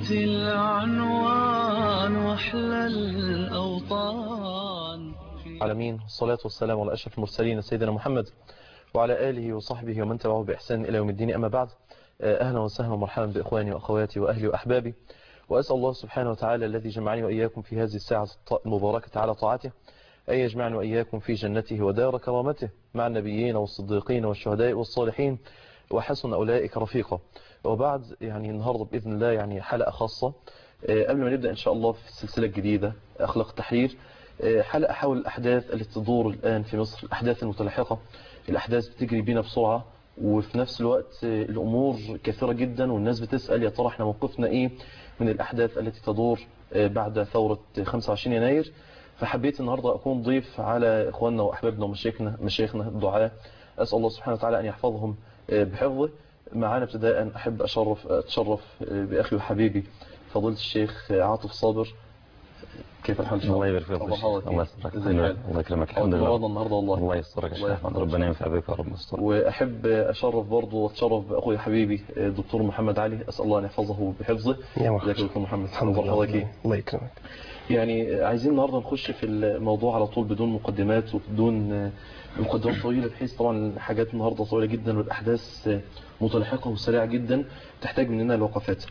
أنت العنوان وأحلى الأوطان العالمين والصلاة والسلام على أشرف المرسلين سيدنا محمد وعلى آله وصحبه ومن تبعه بإحسان إلى يوم الدين أما بعد أهلا وسهلا ومرحبا بإخواني وأخواتي وأهلي وأحبابي وأسأل الله سبحانه وتعالى الذي جمعني وإياكم في هذه الساعة المباركة على طاعته أن يجمعني وإياكم في جنته ودار كرامته مع النبيين والصديقين والشهداء والصالحين وحسن أولئك رفيقا وبعد يعني النهاردة بإذن الله يعني حلقة خاصة قبل ما نبدأ إن شاء الله في السلسلة الجديدة أخلاق التحرير حلقة حول الأحداث التي تدور الآن في مصر الأحداث المتلاحقة الأحداث بتجري بينا بسرعة وفي نفس الوقت الأمور كثيرة جدا والناس بتسأل يا ترى احنا موقفنا إيه من الأحداث التي تدور بعد ثورة 25 يناير فحبيت النهاردة أكون ضيف على إخواننا وأحبابنا ومشايخنا مشايخنا الدعاء أسأل الله سبحانه وتعالى أن يحفظهم بحفظه معانا ابتداء أحب أشرف أتشرف بأخي وحبيبي فضيلة الشيخ عاطف صابر كيف الحال الله يبارك فيك الله يسترك الله يكرمك الحمد لله النهارده والله الله يسترك يا شيخ ربنا ينفع بك يا رب يستر واحب اشرف برضه واتشرف باخوي حبيبي الدكتور محمد علي اسال الله ان يحفظه بحفظه يا ازيك يا دكتور محمد الحمد لله الله يكرمك يعني عايزين النهارده نخش في الموضوع على طول بدون مقدمات وبدون مقدمات طويله بحيث طبعا حاجات النهارده طويله جدا والاحداث متلاحقه وسريعه جدا تحتاج مننا الوقفات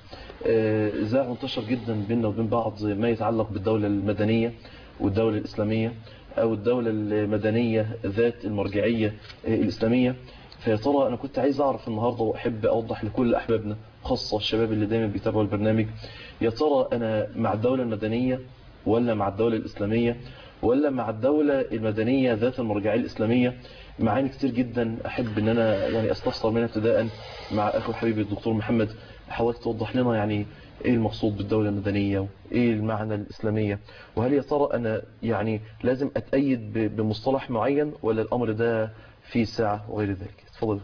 زاع منتشر جدا بيننا وبين بعض ما يتعلق بالدوله المدنيه والدوله الاسلاميه او الدوله المدنيه ذات المرجعيه الاسلاميه فيا ترى انا كنت عايز اعرف النهارده واحب اوضح لكل احبابنا خاصه الشباب اللي دايما بيتابعوا البرنامج يا ترى انا مع الدوله المدنيه ولا مع الدوله الاسلاميه ولا مع الدولة المدنية ذات المرجعية الإسلامية معاني كتير جدا أحب أن أنا يعني أستفسر منها ابتداء مع أخو حبيبي الدكتور محمد حضرتك توضح لنا يعني إيه المقصود بالدولة المدنية وإيه المعنى الإسلامية وهل يا ترى أنا يعني لازم أتأيد بمصطلح معين ولا الأمر ده في ساعة وغير ذلك تفضل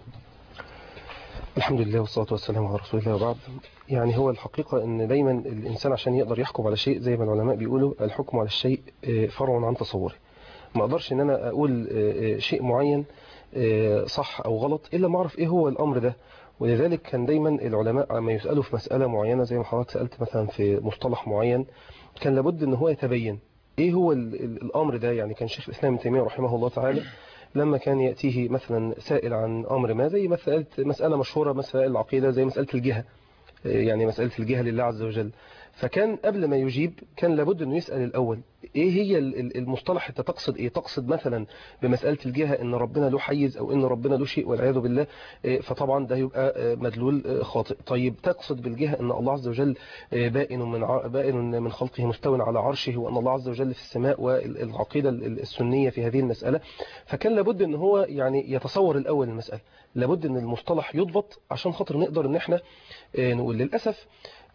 الحمد لله والصلاة والسلام على رسول الله وبعد يعني هو الحقيقة ان دايما الانسان عشان يقدر يحكم على شيء زي ما العلماء بيقولوا الحكم على الشيء فرع عن تصوره ما اقدرش ان انا اقول شيء معين صح او غلط الا ما اعرف ايه هو الامر ده ولذلك كان دايما العلماء لما يسألوا في مسألة معينة زي ما حضرتك سألت مثلا في مصطلح معين كان لابد ان هو يتبين ايه هو الامر ده يعني كان شيخ الاسلام ابن تيمية رحمه الله تعالى لما كان يأتيه مثلا سائل عن أمر ما زي مسألة مسألة مشهورة مسألة العقيدة زي مسألة الجهة يعني مسألة الجهة لله عز وجل فكان قبل ما يجيب كان لابد أنه يسأل الأول إيه هي المصطلح أنت تقصد إيه تقصد مثلا بمسألة الجهة إن ربنا له حيز أو إن ربنا له شيء والعياذ بالله فطبعا ده يبقى مدلول خاطئ طيب تقصد بالجهة إن الله عز وجل بائن من بائن من خلقه مستوى على عرشه وأن الله عز وجل في السماء والعقيدة السنية في هذه المسألة فكان لابد أن هو يعني يتصور الأول المسألة لابد أن المصطلح يضبط عشان خاطر نقدر أن احنا نقول للأسف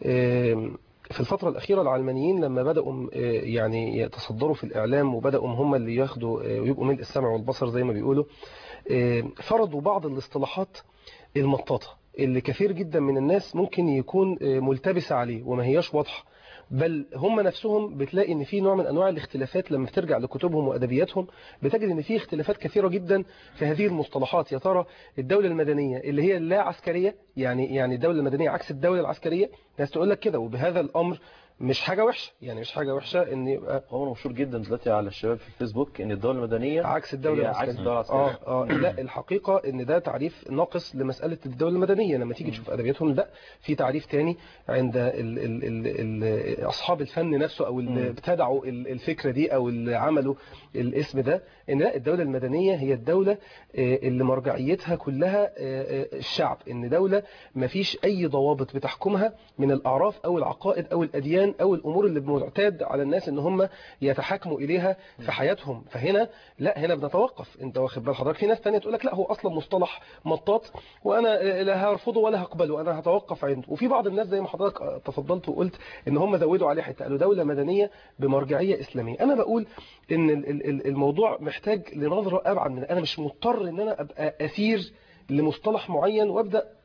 في الفترة الأخيرة العلمانيين لما بدأوا يعني يتصدروا في الإعلام وبدأوا هم اللي ياخدوا ويبقوا ملء السمع والبصر زي ما بيقولوا فرضوا بعض الاصطلاحات المطاطة اللي كثير جدا من الناس ممكن يكون ملتبس عليه وما هياش واضحة بل هم نفسهم بتلاقي ان في نوع من انواع الاختلافات لما بترجع لكتبهم وادبياتهم بتجد ان في اختلافات كثيره جدا في هذه المصطلحات يا ترى الدوله المدنيه اللي هي لا عسكريه يعني يعني الدوله المدنيه عكس الدوله العسكريه ناس تقول لك كده وبهذا الامر مش حاجة وحشة يعني مش حاجة وحشة ان يبقى هو مشهور جدا دلوقتي على الشباب في الفيسبوك ان الدولة المدنية عكس الدولة عكس الدولة العسكرية اه اه لا الحقيقة ان ده تعريف ناقص لمسألة الدولة المدنية لما تيجي تشوف ادبياتهم لا في تعريف تاني عند ال ال ال ال اصحاب الفن نفسه او اللي ابتدعوا الفكرة دي او اللي عملوا الاسم ده ان لا الدولة المدنية هي الدولة اللي مرجعيتها كلها الشعب ان دولة ما فيش اي ضوابط بتحكمها من الاعراف او العقائد او الاديان او الامور اللي معتاد على الناس ان هم يتحاكموا اليها في حياتهم فهنا لا هنا بنتوقف انت واخد بال حضرتك في ناس ثانيه تقول لك لا هو اصلا مصطلح مطاط وانا لا هرفضه ولا هقبله انا هتوقف عنده وفي بعض الناس زي ما حضرتك تفضلت وقلت ان هم زودوا عليه حته قالوا دوله مدنيه بمرجعيه اسلاميه انا بقول ان الموضوع محتاج لنظره ابعد من انا مش مضطر ان انا ابقى اسير لمصطلح معين وابدا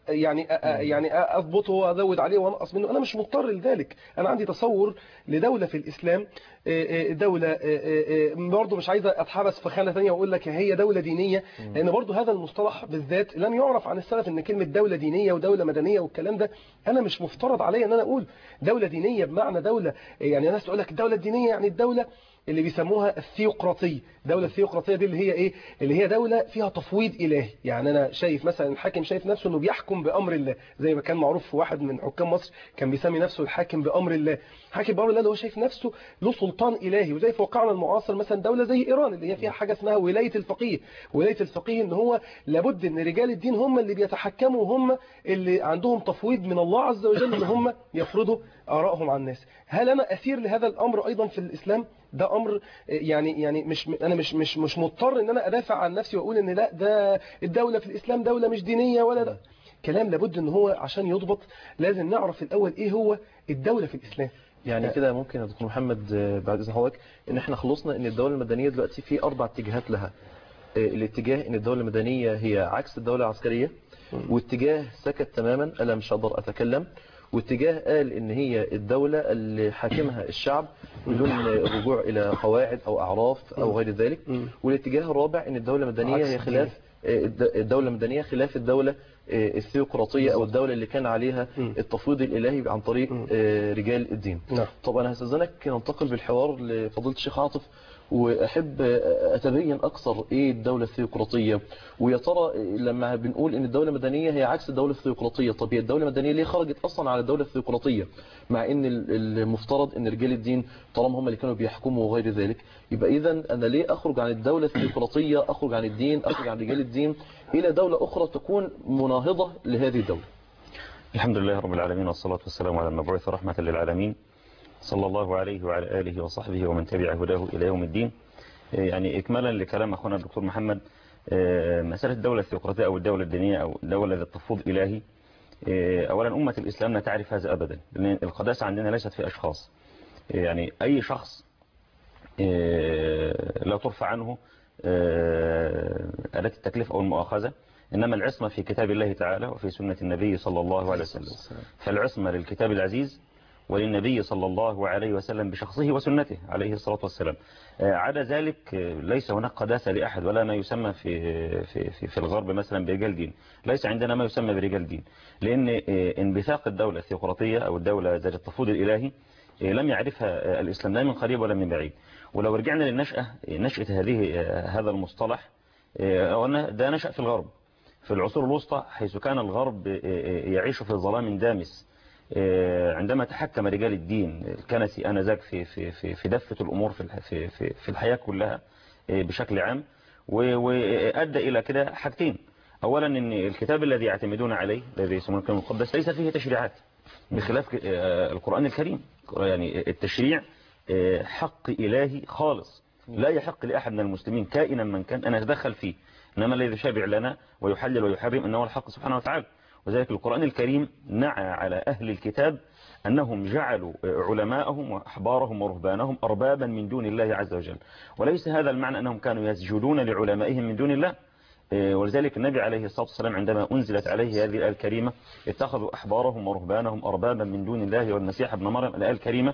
يعني أ- أ- يعني أ- اضبطه وازود عليه وانقص منه انا مش مضطر لذلك انا عندي تصور لدوله في الاسلام آه، آه، دوله آه، آه، آه، برضه مش عايز اتحبس في خانه ثانيه واقول لك هي دوله دينيه لان برضه هذا المصطلح بالذات لم يعرف عن السلف ان كلمه دوله دينيه ودوله مدنيه والكلام ده انا مش مفترض عليا ان انا اقول دوله دينيه بمعنى دوله يعني الناس تقول لك الدوله الدينيه يعني الدوله اللي بيسموها الثيوقراطية الدولة الثيوقراطية دي اللي هي ايه اللي هي دولة فيها تفويض إلهي يعني أنا شايف مثلا الحاكم شايف نفسه أنه بيحكم بأمر الله زي ما كان معروف في واحد من حكام مصر كان بيسمي نفسه الحاكم بأمر الله حاكم بأمر الله اللي هو شايف نفسه له سلطان إلهي وزي في واقعنا المعاصر مثلا دولة زي إيران اللي هي فيها حاجة اسمها ولاية الفقيه ولاية الفقيه ان هو لابد ان رجال الدين هم اللي بيتحكموا وهم اللي عندهم تفويض من الله عز وجل ان هم يفرضوا آرائهم على الناس هل أنا أسير لهذا الأمر أيضا في الإسلام ده امر يعني يعني مش انا مش مش مش مضطر ان انا ادافع عن نفسي واقول ان لا ده الدوله في الاسلام دوله مش دينيه ولا ده كلام لابد ان هو عشان يضبط لازم نعرف الاول ايه هو الدوله في الاسلام يعني كده ممكن يا دكتور محمد آه، بعد اذن حضرتك ان احنا خلصنا ان الدوله المدنيه دلوقتي في اربع اتجاهات لها آه، الاتجاه ان الدوله المدنيه هي عكس الدوله العسكريه واتجاه سكت تماما انا مش هقدر اتكلم واتجاه قال ان هي الدولة اللي حاكمها الشعب بدون الرجوع الى قواعد او اعراف او غير ذلك مم. والاتجاه الرابع ان الدولة المدنية عكس هي خلاف الد- الدولة المدنية خلاف الدولة آه، الثيوقراطية او الدولة اللي كان عليها مم. التفويض الالهي عن طريق مم. آه، رجال الدين نعم طب انا هستاذنك ننتقل بالحوار لفضيله الشيخ عاطف واحب اتبين اكثر ايه الدوله الثيوقراطيه ويا ترى لما بنقول ان الدوله المدنيه هي عكس الدوله الثيوقراطيه طب هي الدوله المدنيه ليه خرجت اصلا على الدوله الثيوقراطيه مع ان ال- المفترض ان رجال الدين طالما هم اللي كانوا بيحكموا وغير ذلك يبقى اذا انا ليه اخرج عن الدوله الثيوقراطيه اخرج عن الدين اخرج عن رجال الدين الى دوله اخرى تكون مناهضه لهذه الدوله الحمد لله رب العالمين والصلاة والسلام على المبعوث رحمة للعالمين صلى الله عليه وعلى آله وصحبه ومن تبع هداه إلى يوم الدين يعني إكمالا لكلام أخونا الدكتور محمد آه، مسألة الدولة الثيوقراطية أو الدولة الدينية أو الدولة ذات تفوض إلهي آه، أولا أمة الإسلام لا تعرف هذا أبدا لأن القداسة عندنا ليست في أشخاص آه، يعني أي شخص آه، لا ترفع عنه آه، أداة التكليف أو المؤاخذة إنما العصمة في كتاب الله تعالى وفي سنة النبي صلى الله عليه وسلم فالعصمة للكتاب العزيز وللنبي صلى الله عليه وسلم بشخصه وسنته عليه الصلاة والسلام آه، عدا ذلك آه، ليس هناك قداسة لأحد ولا ما يسمى في في في, في الغرب مثلا برجال دين ليس عندنا ما يسمى برجال دين لأن آه، انبثاق الدولة الثيوقراطية أو الدولة ذات التفوض الإلهي آه، لم يعرفها آه، الإسلام لا من قريب ولا من بعيد ولو رجعنا للنشأة آه، نشأة هذه آه، هذا المصطلح آه، قلنا ده نشأ في الغرب في العصور الوسطى حيث كان الغرب آه، آه، يعيش في ظلام دامس آه، عندما تحكم رجال الدين الكنسي آنذاك في في في في دفة الأمور في الح- في في في الحياة كلها آه، بشكل عام و- وأدى إلى كده حاجتين أولا أن الكتاب الذي يعتمدون عليه الذي يسمونه الكتاب المقدس ليس فيه تشريعات بخلاف آه، القرآن الكريم يعني التشريع آه، حق إلهي خالص لا يحق لأحد من المسلمين كائنا من كان أن يتدخل فيه إنما الذي يشابع لنا ويحلل ويحرم أنه الحق سبحانه وتعالى وذلك القرآن الكريم نعى على أهل الكتاب أنهم جعلوا علماءهم وأحبارهم ورهبانهم أربابا من دون الله عز وجل وليس هذا المعنى أنهم كانوا يسجدون لعلمائهم من دون الله إيه، ولذلك النبي عليه الصلاة والسلام عندما أنزلت عليه هذه الآية الكريمة اتخذوا أحبارهم ورهبانهم أربابا من دون الله والمسيح ابن مريم الآية الكريمة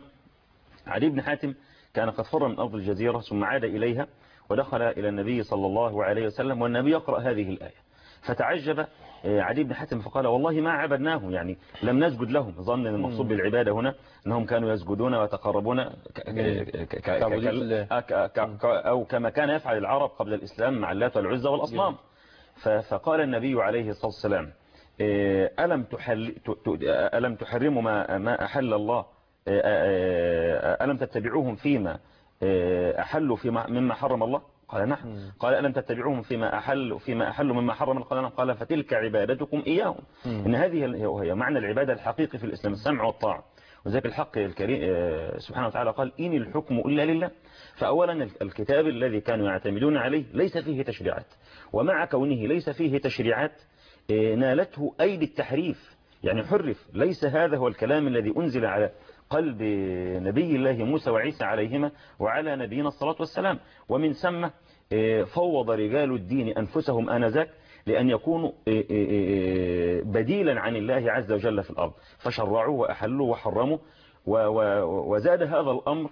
علي بن حاتم كان قد فر من أرض الجزيرة ثم عاد إليها ودخل إلى النبي صلى الله عليه وسلم والنبي يقرأ هذه الآية فتعجب آه، علي بن حاتم فقال والله ما عبدناهم يعني لم نسجد لهم ظن أن المقصود بالعبادة هنا أنهم كانوا يسجدون ويتقربون ك- ك- ك- ك- تعبدين الله. آه، ك- ك- ك- أو كما كان يفعل العرب قبل الإسلام مع اللات والعزى والأصنام ف- فقال النبي عليه الصلاة والسلام آه، ألم تحل ت- ت- ألم تحرموا ما ما أحل الله آه، آه، ألم تتبعوهم فيما آه، أحلوا فيما مما حرم الله قال نعم قال ألم تتبعوهم فيما أحل فيما أحلوا مما حرم الله قال نعم قال فتلك عبادتكم إياهم إن هذه هي هي معنى العبادة الحقيقي في الإسلام السمع والطاعة وذلك الحق الكريم آه، سبحانه وتعالى قال إن الحكم إلا لله فأولا الكتاب الذي كانوا يعتمدون عليه ليس فيه تشريعات ومع كونه ليس فيه تشريعات آه، نالته أيدي التحريف يعني حرف ليس هذا هو الكلام الذي أنزل على قلب نبي الله موسى وعيسى عليهما وعلى نبينا الصلاة والسلام ومن ثم آه، فوض رجال الدين أنفسهم آنذاك لأن يكونوا إيه إيه إيه بديلا عن الله عز وجل في الأرض فشرعوا وأحلوا وحرموا و- و- وزاد هذا الأمر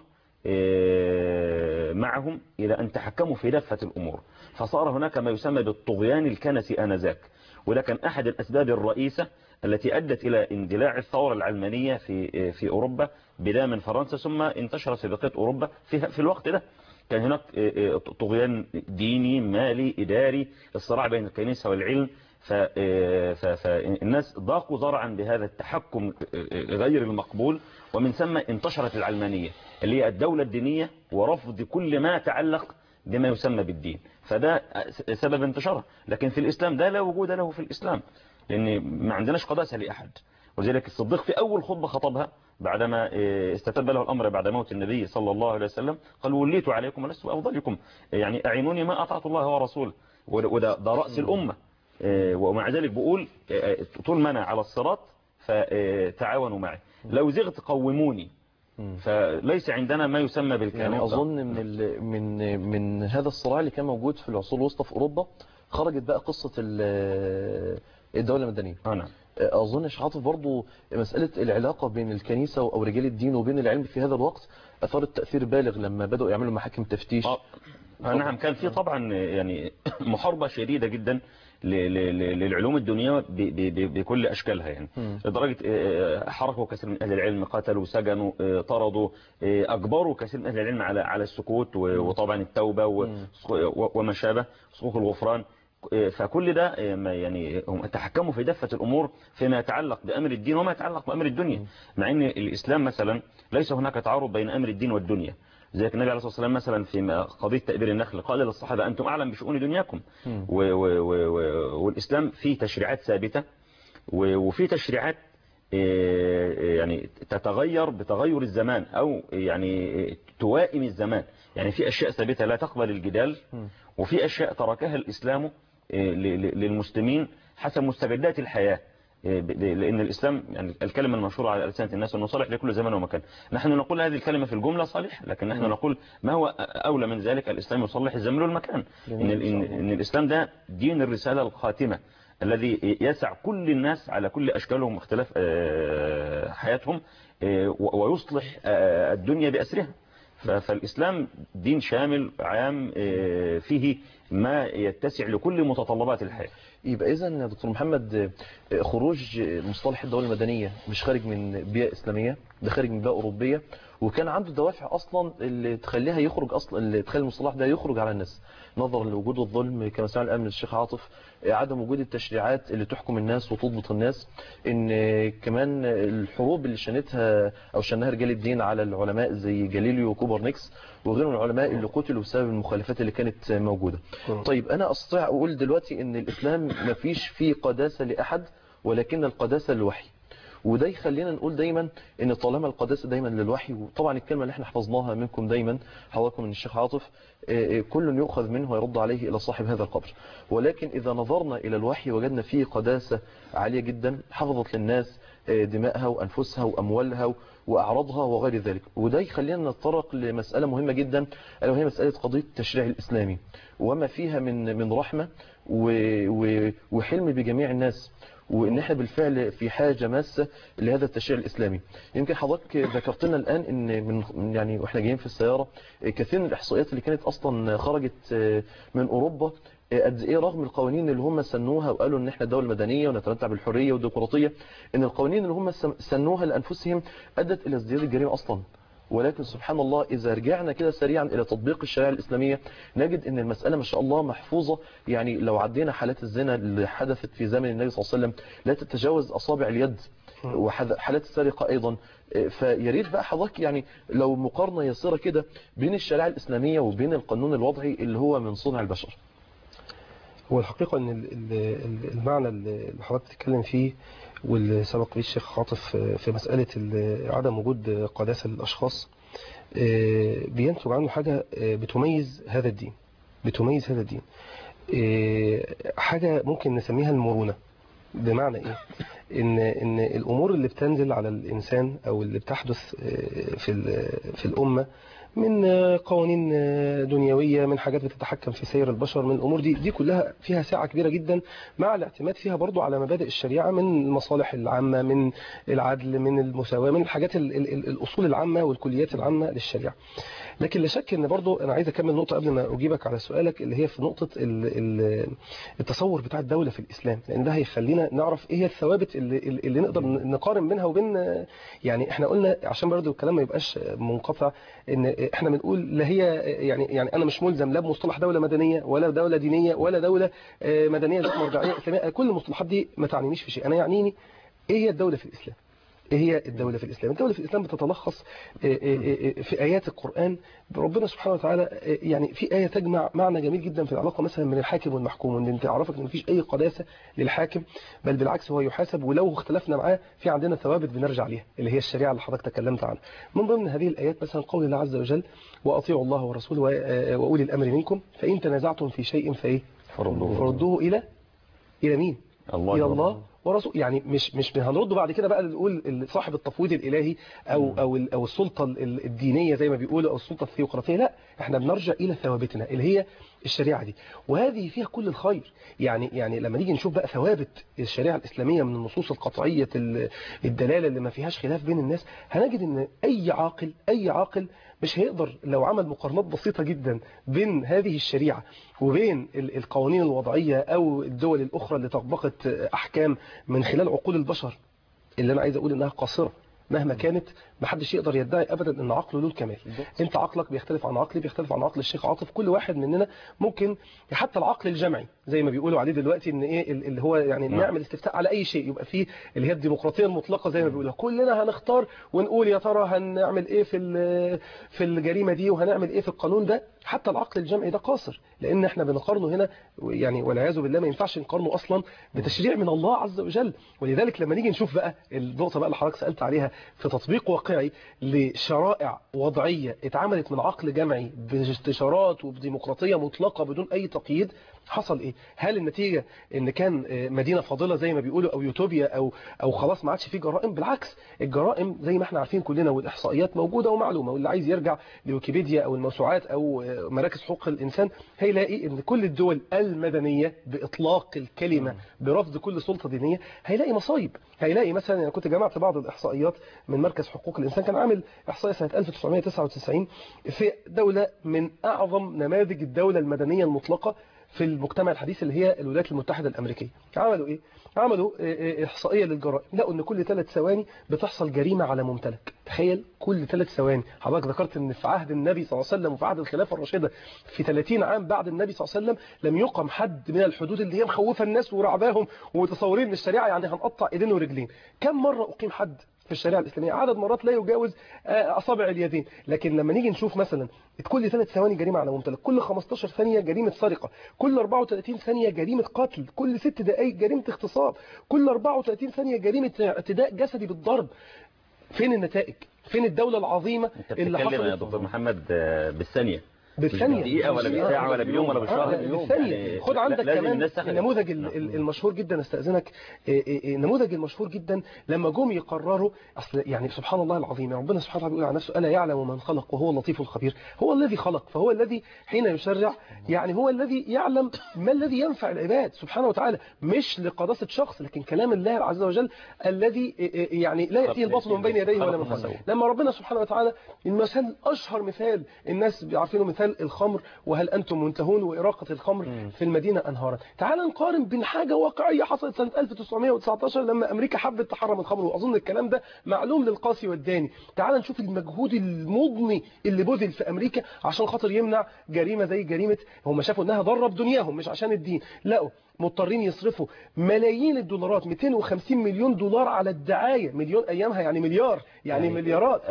إيه، معهم إلى أن تحكموا في دفة الأمور فصار هناك ما يسمى بالطغيان الكنسي آنذاك وده كان أحد الأسباب الرئيسة التي أدت إلى اندلاع الثورة العلمانية في في أوروبا بداية من فرنسا ثم انتشرت في بقية أوروبا في في الوقت ده كان هناك طغيان ديني مالي إداري الصراع بين الكنيسة والعلم ف- ف- فالناس ضاقوا ذرعا بهذا التحكم غير المقبول ومن ثم انتشرت العلمانية اللي هي الدولة الدينية ورفض كل ما يتعلق بما يسمى بالدين فده سبب انتشارها لكن في الإسلام ده لا وجود له في الإسلام لأن ما عندناش قداسة لأحد ولذلك الصديق في أول خطبة خطبها بعدما استتب له الأمر بعد موت النبي صلى الله عليه وسلم قال وليت عليكم ولست بأفضلكم يعني أعينوني ما أطعت الله ورسوله وده ده رأس الأمة ومع ذلك بقول طول ما أنا على الصراط فتعاونوا معي لو زغت قوموني فليس عندنا ما يسمى بالكلام يعني أظن من ال... من من هذا الصراع اللي كان موجود في العصور الوسطى في أوروبا خرجت بقى قصة ال- الدولة المدنية أنا أظن يا شيخ عاطف برضو مسألة العلاقة بين الكنيسة أو رجال الدين وبين العلم في هذا الوقت أثارت تأثير بالغ لما بدأوا يعملوا محاكم تفتيش آه. نعم كان في طبعا يعني محاربة شديدة جدا ل- ل- ل- للعلوم الدنيا ب- ب- ب- بكل أشكالها يعني مم. لدرجة آه، حركوا كثير من أهل العلم قتلوا سجنوا آه، طردوا آه، أجبروا كثير من أهل العلم على على السكوت و- وطبعا التوبة و- مم. و- وما شابه صكوك الغفران آه، فكل ده آه، ما يعني هم تحكموا في دفة الأمور فيما يتعلق بأمر الدين وما يتعلق بأمر الدنيا مع أن الإسلام مثلا ليس هناك تعارض بين أمر الدين والدنيا زي النبي عليه الصلاة والسلام مثلا في قضية تأبير النخل قال للصحابة أنتم أعلم بشؤون دنياكم مم. و و و و والإسلام فيه تشريعات ثابتة و- وفي تشريعات آه، يعني تتغير بتغير الزمان أو يعني آه، توائم الزمان يعني في أشياء ثابتة لا تقبل الجدال مم. وفي أشياء تركها الإسلام آه، ل- ل- للمسلمين حسب مستجدات الحياة آه، ب- ب- لأن الإسلام يعني الكلمة المشهورة على ألسنة الناس أنه صالح لكل زمان ومكان نحن نقول هذه الكلمة في الجملة صالح لكن نحن نقول ما هو أولى من ذلك الإسلام يصلح الزمان والمكان إن, ال- إن, إن الإسلام ده دين الرسالة الخاتمة الذي يسع كل الناس على كل أشكالهم واختلاف آه، حياتهم آه، و- ويصلح آه، الدنيا بأسرها ف- فالإسلام دين شامل عام آه، فيه ما يتسع لكل متطلبات الحياة يبقى إذا يا دكتور محمد آه، خروج مصطلح الدولة المدنية مش خارج من بيئة إسلامية ده خارج من بيئة أوروبية وكان عنده دوافع أصلا اللي تخليها يخرج أصلا اللي تخلي المصطلح ده يخرج على الناس نظرا لوجود الظلم كما سمعنا الآن من الشيخ عاطف آه، عدم وجود التشريعات اللي تحكم الناس وتضبط الناس إن آه، كمان الحروب اللي شنتها أو شنها رجال الدين على العلماء زي جاليليو وكوبرنيكس وغيرهم من العلماء اللي قتلوا بسبب المخالفات اللي كانت موجودة طيب أنا أستطيع أقول دلوقتي إن الإسلام مفيش فيه قداسة لأحد ولكن القداسة للوحي وده يخلينا نقول دايما ان طالما القداسه دايما للوحي وطبعا الكلمه اللي احنا حفظناها منكم دايما حضراتكم من الشيخ عاطف آه، آه، كل يؤخذ منه ويرد عليه الى صاحب هذا القبر ولكن اذا نظرنا الى الوحي وجدنا فيه قداسه عاليه جدا حفظت للناس آه، دمائها وانفسها واموالها واعراضها وغير ذلك وده يخلينا نتطرق لمساله مهمه جدا الا وهي مساله قضيه التشريع الاسلامي وما فيها من من رحمه و- و- وحلم بجميع الناس وان احنا بالفعل في حاجه ماسه لهذا التشريع الاسلامي يمكن حضرتك ذكرت لنا الان ان من يعني واحنا جايين في السياره كثير من الاحصائيات اللي كانت اصلا خرجت من اوروبا قد ايه رغم القوانين اللي هم سنوها وقالوا ان احنا دوله مدنيه ونتمتع بالحريه والديمقراطيه ان القوانين اللي هم سنوها لانفسهم ادت الى ازدياد الجريمه اصلا ولكن سبحان الله إذا رجعنا كده سريعا إلى تطبيق الشريعة الإسلامية نجد أن المسألة ما شاء الله محفوظة يعني لو عدينا حالات الزنا اللي حدثت في زمن النبي صلى الله عليه وسلم لا تتجاوز أصابع اليد وحالات السرقة أيضا فيريد بقى حضرتك يعني لو مقارنة يسيرة كده بين الشريعة الإسلامية وبين القانون الوضعي اللي هو من صنع البشر هو الحقيقة ان ال- ال- ال- المعنى اللي حضرتك بتتكلم فيه واللي سبق فيه الشيخ عاطف في مسألة ال- عدم وجود قداسة للأشخاص آه، بينتج عنه حاجة آه، بتميز هذا الدين بتميز هذا الدين آه، حاجة ممكن نسميها المرونة بمعنى ايه ان ان الامور اللي بتنزل على الانسان او اللي بتحدث آه، في ال- في الامه من آه، قوانين آه، دنيويه من حاجات بتتحكم في سير البشر من الامور دي دي كلها فيها سعه كبيره جدا مع الاعتماد فيها برضو على مبادئ الشريعه من المصالح العامه من العدل من المساواه من الحاجات ال- ال- ال- الاصول العامه والكليات العامه للشريعه لكن لا شك ان برضو انا عايز اكمل نقطه قبل ما اجيبك على سؤالك اللي هي في نقطه ال- ال- التصور بتاع الدوله في الاسلام لان ده هيخلينا نعرف ايه هي الثوابت اللي, اللي نقدر نقارن بينها وبين يعني احنا قلنا عشان برضو الكلام ما يبقاش منقطع ان احنا بنقول لا هي يعني يعني انا مش ملزم لا بمصطلح دوله مدنيه ولا دوله دينيه ولا دوله آه، مدنيه ذات مرجعيه اسلاميه كل المصطلحات دي ما تعنينيش في شيء انا يعنيني ايه هي الدوله في الاسلام ايه هي الدولة في الإسلام الدولة في الإسلام بتتلخص آه، آه، آه، في آيات القرآن ربنا سبحانه وتعالى آه، يعني في آية تجمع معنى جميل جدا في العلاقة مثلا من الحاكم والمحكوم وان انت عرفك ان مفيش أي قداسة للحاكم بل بالعكس هو يحاسب ولو اختلفنا معاه في عندنا ثوابت بنرجع ليها اللي هي الشريعة اللي حضرتك تكلمت عنها من ضمن هذه الآيات مثلا قول الله عز وجل وأطيعوا الله ورسوله و- آه، وأولي الأمر منكم فإن تنازعتم في شيء فإيه فردوه فردوه إلى إلى مين الله الى أكبر. الله ورسول يعني مش مش هنرد بعد كده بقى نقول ال- صاحب التفويض الالهي او او ال- او السلطه ال- الدينيه زي ما بيقولوا او السلطه الثيوقراطيه لا احنا بنرجع الى ثوابتنا اللي هي الشريعه دي وهذه فيها كل الخير يعني يعني لما نيجي نشوف بقى ثوابت الشريعه الاسلاميه من النصوص القطعيه ال- الدلاله اللي ما فيهاش خلاف بين الناس هنجد ان اي عاقل اي عاقل مش هيقدر لو عمل مقارنات بسيطة جدا بين هذه الشريعة وبين ال- القوانين الوضعية أو الدول الأخرى اللي طبقت أحكام من خلال عقول البشر اللي أنا عايز أقول إنها قاصرة مهما كانت محدش يقدر يدعي ابدا ان عقله له الكمال انت عقلك بيختلف عن عقلي بيختلف عن عقل الشيخ عاطف كل واحد مننا ممكن حتى العقل الجمعي زي ما بيقولوا عليه دلوقتي ان ايه ال- اللي هو يعني نعم. نعمل استفتاء على اي شيء يبقى فيه اللي هي الديمقراطيه المطلقه زي ما بيقولوا كلنا هنختار ونقول يا ترى هنعمل ايه في ال- في الجريمه دي وهنعمل ايه في القانون ده حتى العقل الجمعي ده قاصر لان احنا بنقارنه هنا يعني والعياذ بالله ما ينفعش نقارنه اصلا بتشريع من الله عز وجل ولذلك لما نيجي نشوف بقى النقطه بقى اللي حضرتك سالت عليها في تطبيق واقعي لشرائع وضعيه اتعملت من عقل جمعي باستشارات وبديمقراطيه مطلقه بدون اي تقييد حصل ايه هل النتيجه ان كان آه، مدينه فاضله زي ما بيقولوا او يوتوبيا او او خلاص ما عادش فيه جرائم بالعكس الجرائم زي ما احنا عارفين كلنا والاحصائيات موجوده ومعلومه واللي عايز يرجع لويكيبيديا او الموسوعات او آه، مراكز حقوق الانسان هيلاقي ان كل الدول المدنيه باطلاق الكلمه برفض كل سلطه دينيه هيلاقي مصايب هيلاقي مثلا انا كنت جمعت بعض الاحصائيات من مركز حقوق الانسان كان عامل احصائيه سنه 1999 في دوله من اعظم نماذج الدوله المدنيه المطلقه في المجتمع الحديث اللي هي الولايات المتحدة الأمريكية عملوا إيه؟ عملوا آه، آه، إحصائية للجرائم لقوا إن كل ثلاث ثواني بتحصل جريمة على ممتلك تخيل كل ثلاث ثواني حضرتك ذكرت إن في عهد النبي صلى الله عليه وسلم وفي عهد الخلافة الراشدة في 30 عام بعد النبي صلى الله عليه وسلم لم يقم حد من الحدود اللي هي مخوفة الناس ورعباهم ومتصورين ان الشريعة يعني هنقطع ايدين ورجلين كم مرة أقيم حد في الشريعة الإسلامية عدد مرات لا يجاوز آه، أصابع اليدين لكن لما نيجي نشوف مثلا كل ثلاث ثواني جريمة على ممتلك كل 15 ثانية جريمة سرقة كل 34 ثانية جريمة قتل كل ست دقائق جريمة اغتصاب كل 34 ثانية جريمة اعتداء جسدي بالضرب فين النتائج فين الدولة العظيمة انت اللي بتتكلم يا حصلت دكتور محمد آه، بالثانية بالثانية مش بدقيقة ولا بالساعة ولا باليوم ولا بالشهر آه، بالثانية يعني خد لا- عندك لازم كمان الناس تاخد- النموذج ال- نعم. ال- المشهور جدا استاذنك إيه إيه إيه، النموذج المشهور جدا لما جم يقرروا اصل يعني سبحان الله العظيم يعني ربنا سبحانه وتعالى بيقول عن نفسه الا يعلم من خلق وهو اللطيف الخبير هو الذي خلق فهو الذي حين يشرع يعني هو الذي يعلم ما الذي ينفع العباد سبحانه وتعالى مش لقداسة شخص لكن كلام الله عز وجل الذي إيه إيه يعني لا يأتيه الباطل من بين يديه ولا من خلفه لما ربنا سبحانه وتعالى المثال اشهر مثال الناس عارفينه مثال الخمر وهل انتم منتهون واراقه الخمر في المدينه انهارا تعال نقارن بين حاجه واقعيه حصلت سنه 1919 لما امريكا حبت تحرم الخمر واظن الكلام ده معلوم للقاسي والداني تعال نشوف المجهود المضني اللي بذل في امريكا عشان خاطر يمنع جريمه زي جريمه هم شافوا انها ضرب دنياهم مش عشان الدين لقوا مضطرين يصرفوا ملايين الدولارات 250 مليون دولار على الدعايه مليون ايامها يعني مليار يعني مليارات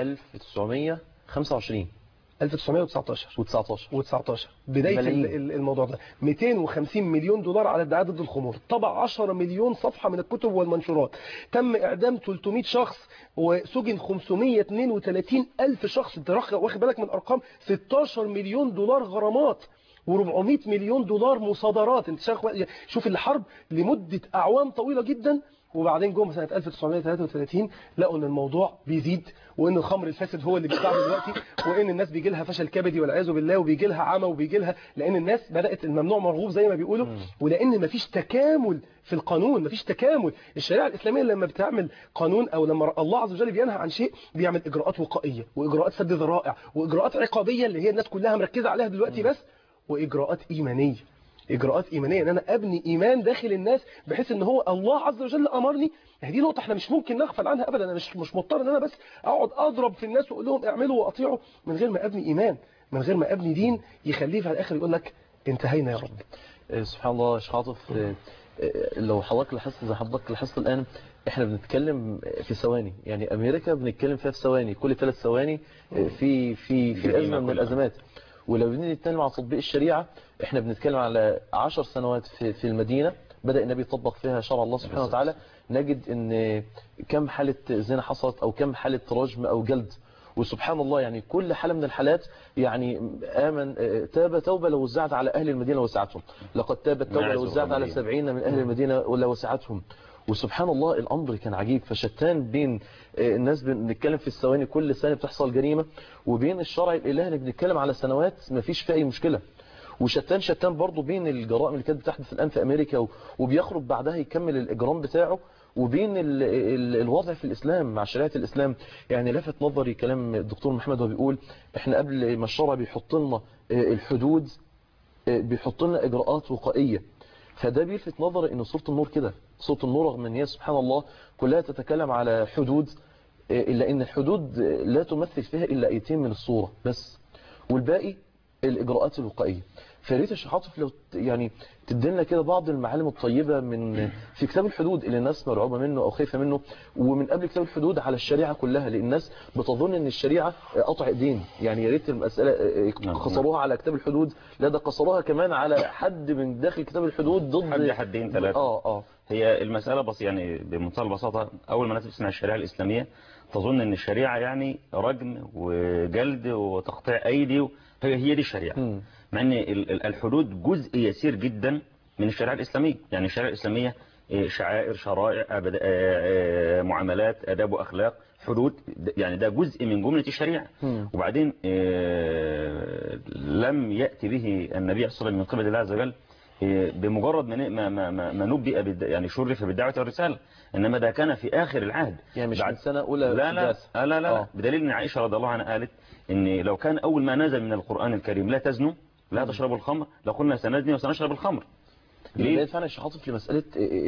1925 1919 و19 و19 بداية ملايين. ال- ال- الموضوع ده 250 مليون دولار على الدعاية ضد الخمور طبع 10 مليون صفحة من الكتب والمنشورات تم إعدام 300 شخص وسجن 532 ألف شخص انت واخد واخد بالك من أرقام 16 مليون دولار غرامات و400 مليون دولار مصادرات انت شايف- شوف الحرب لمدة أعوام طويلة جدا وبعدين جم سنه 1933 لقوا ان الموضوع بيزيد وان الخمر الفاسد هو اللي بيتباع دلوقتي وان الناس بيجي لها فشل كبدي والعياذ بالله وبيجي لها عمى وبيجي لها لان الناس بدات الممنوع مرغوب زي ما بيقولوا ولان مفيش تكامل في القانون مفيش تكامل الشريعه الاسلاميه لما بتعمل قانون او لما الله عز وجل بينهى عن شيء بيعمل اجراءات وقائيه واجراءات سد ذرائع واجراءات عقابيه اللي هي الناس كلها مركزه عليها دلوقتي بس واجراءات ايمانيه اجراءات ايمانيه ان انا ابني ايمان داخل الناس بحيث ان هو الله عز وجل امرني يعني دي نقطه احنا مش ممكن نغفل عنها ابدا انا مش مش مضطر ان انا بس اقعد اضرب في الناس واقول لهم اعملوا واطيعوا من غير ما ابني ايمان من غير ما ابني دين يخليه في الاخر يقول لك انتهينا يا رب آه، سبحان الله يا شيخ عاطف آه، آه، لو حضرتك لاحظت زي حضرتك لاحظت الآن احنا بنتكلم في ثواني يعني أمريكا بنتكلم فيها في ثواني كل ثلاث ثواني آه، في في في جريمة أزمة من كلها. الأزمات ولو بدنا نتكلم عن تطبيق الشريعة احنا بنتكلم على عشر سنوات في, في المدينة بدأ النبي يطبق فيها شرع الله سبحانه وتعالى نجد ان كم حالة زنا حصلت او كم حالة رجم او جلد وسبحان الله يعني كل حالة من الحالات يعني آمن آه، تاب توبة لو وزعت على أهل المدينة وسعتهم لقد تابت توبة نعز لو وزعت على وغمرين. سبعين من أهل المدينة ولو وسعتهم وسبحان الله الأمر كان عجيب فشتان بين آه، الناس بنتكلم في الثواني كل سنة بتحصل جريمة وبين الشرع الإلهي اللي بنتكلم على سنوات ما فيش فيها أي مشكلة وشتان شتان برضه بين الجرائم اللي كانت بتحدث الآن في أمريكا و- وبيخرج بعدها يكمل الإجرام بتاعه وبين ال ال الوضع في الإسلام مع شريعة الإسلام يعني لفت نظري كلام الدكتور محمد وهو بيقول احنا قبل ما الشرع بيحط لنا آه، الحدود آه، بيحط لنا إجراءات وقائية فده بيلفت نظري ان سورة النور كده سورة النور رغم ان هي سبحان الله كلها تتكلم على حدود آه، إلا ان الحدود آه، لا تمثل فيها إلا آيتين من الصورة بس والباقي الإجراءات الوقائية فريت يا شيخ عاطف لو ت- يعني تدينا كده بعض المعالم الطيبة من في كتاب الحدود اللي الناس مرعوبة منه أو خايفة منه ومن قبل كتاب الحدود على الشريعة كلها لأن الناس بتظن ان الشريعة قطع ايدين يعني يا ريت المسألة آه، نعم. قصروها على كتاب الحدود لا ده قصروها كمان على حد من داخل كتاب الحدود ضد حد حدين ثلاثة اه اه هي المسألة بس يعني بمنتهى البساطة أول ما تسمع الشريعة الإسلامية تظن أن الشريعة يعني رجم وجلد وتقطيع أيدي و- هي هي دي الشريعة مم. مع أن ال- ال- الحدود جزء يسير جدا من الشريعة الإسلامية يعني الشريعة الإسلامية إيه، شعائر شرائع أبد- آه، آه، معاملات أداب وأخلاق حدود د- يعني ده جزء من جملة الشريعة مم. وبعدين آه، لم يأتي به النبي صلى الله عليه وسلم من قبل الله عز وجل آه، بمجرد ما ما ما ما ما نبئ بالد- يعني شرف بالدعوة والرسالة إنما ده كان في آخر العهد يعني مش بعد- من سنة أولى لا لا دراسة. آه لا لا, لا. آه. بدليل ان عائشة رضي الله عنها قالت ان لو كان اول ما نزل من القرآن الكريم لا تزنوا لا تشربوا الخمر لقلنا سنزني وسنشرب الخمر ده ليه؟ فعلا يا شيخ عاطف لمسألة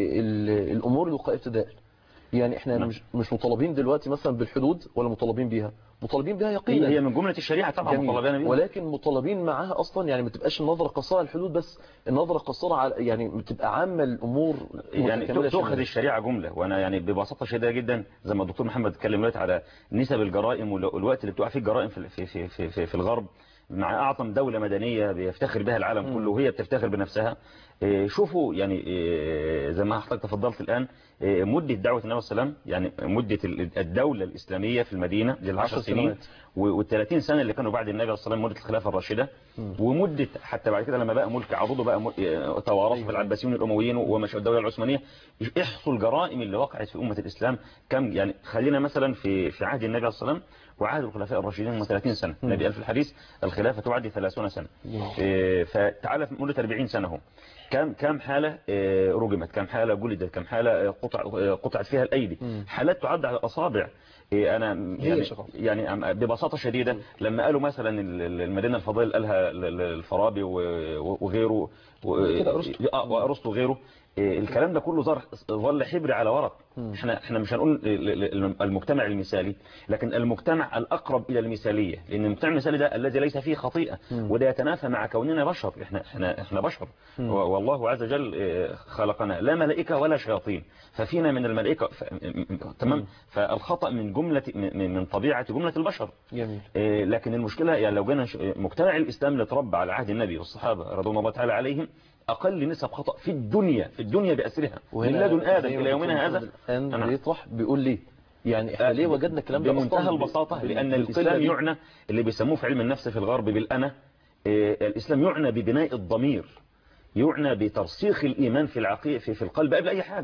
ال- الأمور الوقائية ابتداء يعني احنا نعم. مش مش مطالبين دلوقتي مثلا بالحدود ولا مطالبين بيها مطالبين بيها يقينا هي هي من جملة الشريعة طبعا جميل. مطالبين بيها. ولكن مطالبين معاها اصلا يعني ما تبقاش النظره قصيره على الحدود بس النظره قصيره على يعني بتبقى عامه الامور يعني متكاملة تؤخذ شاملة. الشريعة جملة وانا يعني ببساطة شديدة جدا زي ما الدكتور محمد اتكلم دلوقتي على نسب الجرائم والوقت اللي بتقع فيه الجرائم في في في في, في, في الغرب مع اعظم دولة مدنية بيفتخر بها العالم كله وهي بتفتخر بنفسها إيه، شوفوا يعني إيه، زي ما حضرتك تفضلت الآن إيه، مدة دعوة النبي صلى الله عليه وسلم يعني مدة ال- الدولة الإسلامية في المدينة للعشر عشر سنين سنوات. وال30 سنة اللي كانوا بعد النبي صلى الله عليه وسلم مدة الخلافة الراشدة ومدة حتى بعد كده لما بقى ملك عضوضه بقى م- إيه، توارث في العباسيين الأمويين وما شابه الدولة العثمانية احصوا الجرائم اللي وقعت في أمة الإسلام كم يعني خلينا مثلا في في عهد النبي صلى الله عليه وسلم وعهد الخلفاء الراشدين هم 30 سنة النبي قال في الحديث الخلافة تعد 30 سنة إيه، فتعالى في مدة 40 سنة اهو كم كم حالة إيه، رجمت كم حالة جلدت كم حالة إيه، قطع إيه، قطعت فيها الأيدي حالات تعد على الأصابع إيه، أنا هي يعني, شغل. يعني أم- ببساطة شديدة لما قالوا مثلا ال- ال- المدينة الفضائل قالها ال- ال- الفارابي و- وغيره و- كده أرسطو. آه، وأرسطو وغيره إيه، الكلام ده كله ظهر ظل حبر على ورق احنا احنا مش هنقول ال- ال- المجتمع المثالي لكن المجتمع الأقرب إلى المثالية لأن المجتمع المثالي ده الذي ليس فيه خطيئة وده يتنافى مع كوننا بشر احنا احنا احنا بشر و- والله عز وجل إيه، خلقنا لا ملائكة ولا شياطين ففينا من الملائكة ف... تمام فالخطأ من جملة من من طبيعة جملة البشر جميل إيه، لكن المشكلة يعني لو جينا نش- مجتمع الإسلام اللي اتربى على عهد النبي والصحابة رضوان الله تعالى عليهم أقل نسب خطأ في الدنيا في الدنيا بأسرها من لدن آدم زي ما إلى يومنا الدكتور هذا الآن أنا- بيطرح بيقول ليه يعني احنا ليه وجدنا الكلام ده بمنتهى أصلاً البساطة بال- لأن بالقلة الإسلام دي؟ يعنى اللي بيسموه في علم النفس في الغرب بالأنا إيه، الإسلام يعنى ببناء الضمير يعنى بترسيخ الإيمان في العقيدة في, في القلب قبل أي حاجة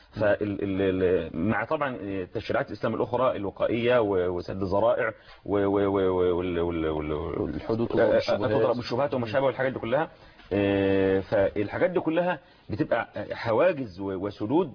فمع طبعا تشريعات الإسلام الأخرى الوقائية و- وسد الذرائع و- و- و- وال- وال- وال- والحدود آه، آه، والشبهات. تضرب الشبهات وما شابه والحاجات دي كلها آه، فالحاجات دي كلها بتبقى حواجز و- وسدود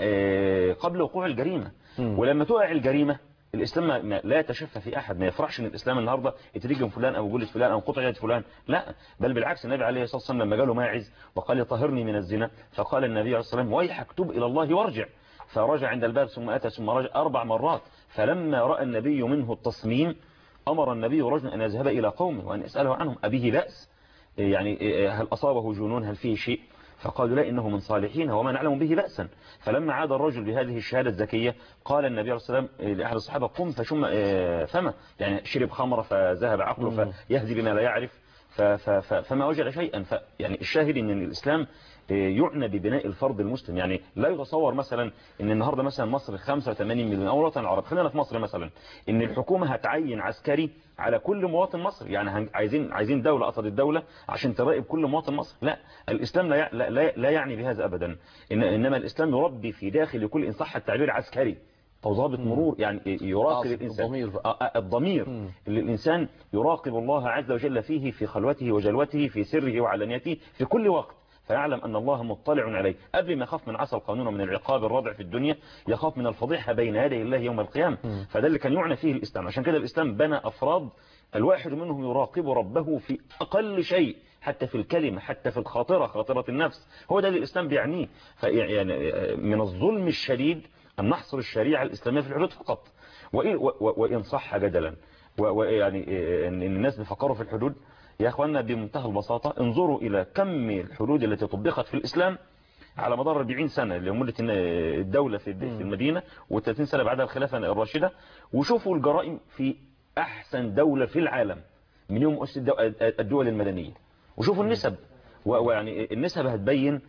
آه، قبل وقوع الجريمة مم. ولما تقع الجريمة الإسلام ما- ما لا يتشفى في أحد ما يفرحش إن الإسلام النهاردة يترجم فلان أو جلد فلان أو قطع يد فلان لا بل بالعكس النبي عليه الصلاة والسلام لما جاله ماعز وقال طهرني من الزنا فقال النبي عليه الصلاة والسلام ويحك تب إلى الله وارجع فرجع عند الباب ثم أتى ثم رجع أربع مرات فلما رأى النبي منه التصميم أمر النبي رجلا أن يذهب إلى قومه وأن يسأله عنهم أبيه بأس يعني هل أصابه جنون هل فيه شيء فقالوا لا إنه من صالحين وما نعلم به بأسا فلما عاد الرجل بهذه الشهادة الزكية قال النبي عليه الصلاة والسلام لأحد الصحابة قم فشم آه، فما يعني شرب خمر فذهب عقله فيهدي بما لا يعرف ف- ف- ف- فما وجد شيئا ف يعني الشاهد ان الاسلام آه، يعنى ببناء الفرد المسلم يعني لا يتصور مثلا ان النهارده مثلا مصر 85 مليون او الوطن العربي خلينا في مصر مثلا ان الحكومه هتعين عسكري على كل مواطن مصري يعني هن- عايزين عايزين دوله قصد الدوله عشان تراقب كل مواطن مصري لا الاسلام لا يع- لا, لا, لا يعني بهذا ابدا إن انما الاسلام يربي في داخل كل ان صح التعبير عسكري او ضابط مرور يعني يراقب آه، الانسان الضمير بقى. آه، آه، الضمير اللي الإنسان يراقب الله عز وجل فيه في خلوته وجلوته في سره وعلانيته في كل وقت فيعلم أن الله مطلع عليه قبل ما يخاف من عصى القانون ومن العقاب الرادع في الدنيا يخاف من الفضيحة بين يدي الله يوم القيامة فده اللي كان يعنى فيه الإسلام عشان كده الإسلام بنى أفراد الواحد منهم يراقب ربه في أقل شيء حتى في الكلمة حتى في الخاطرة خاطرة النفس هو ده اللي الإسلام بيعنيه فيعني من الظلم الشديد أن نحصر الشريعة الإسلامية في الحدود فقط وإن, و- و- وإن صح جدلا و- ويعني إن إن الناس بيفكروا في الحدود يا أخوانا بمنتهى البساطة انظروا إلى كم الحدود التي طبقت في الإسلام على مدار 40 سنة لمدة الدولة في في المدينة و30 سنة بعدها الخلافة الراشدة وشوفوا الجرائم في أحسن دولة في العالم من يوم مؤسس الدو- الدول المدنية وشوفوا النسب و- ويعني النسب هتبين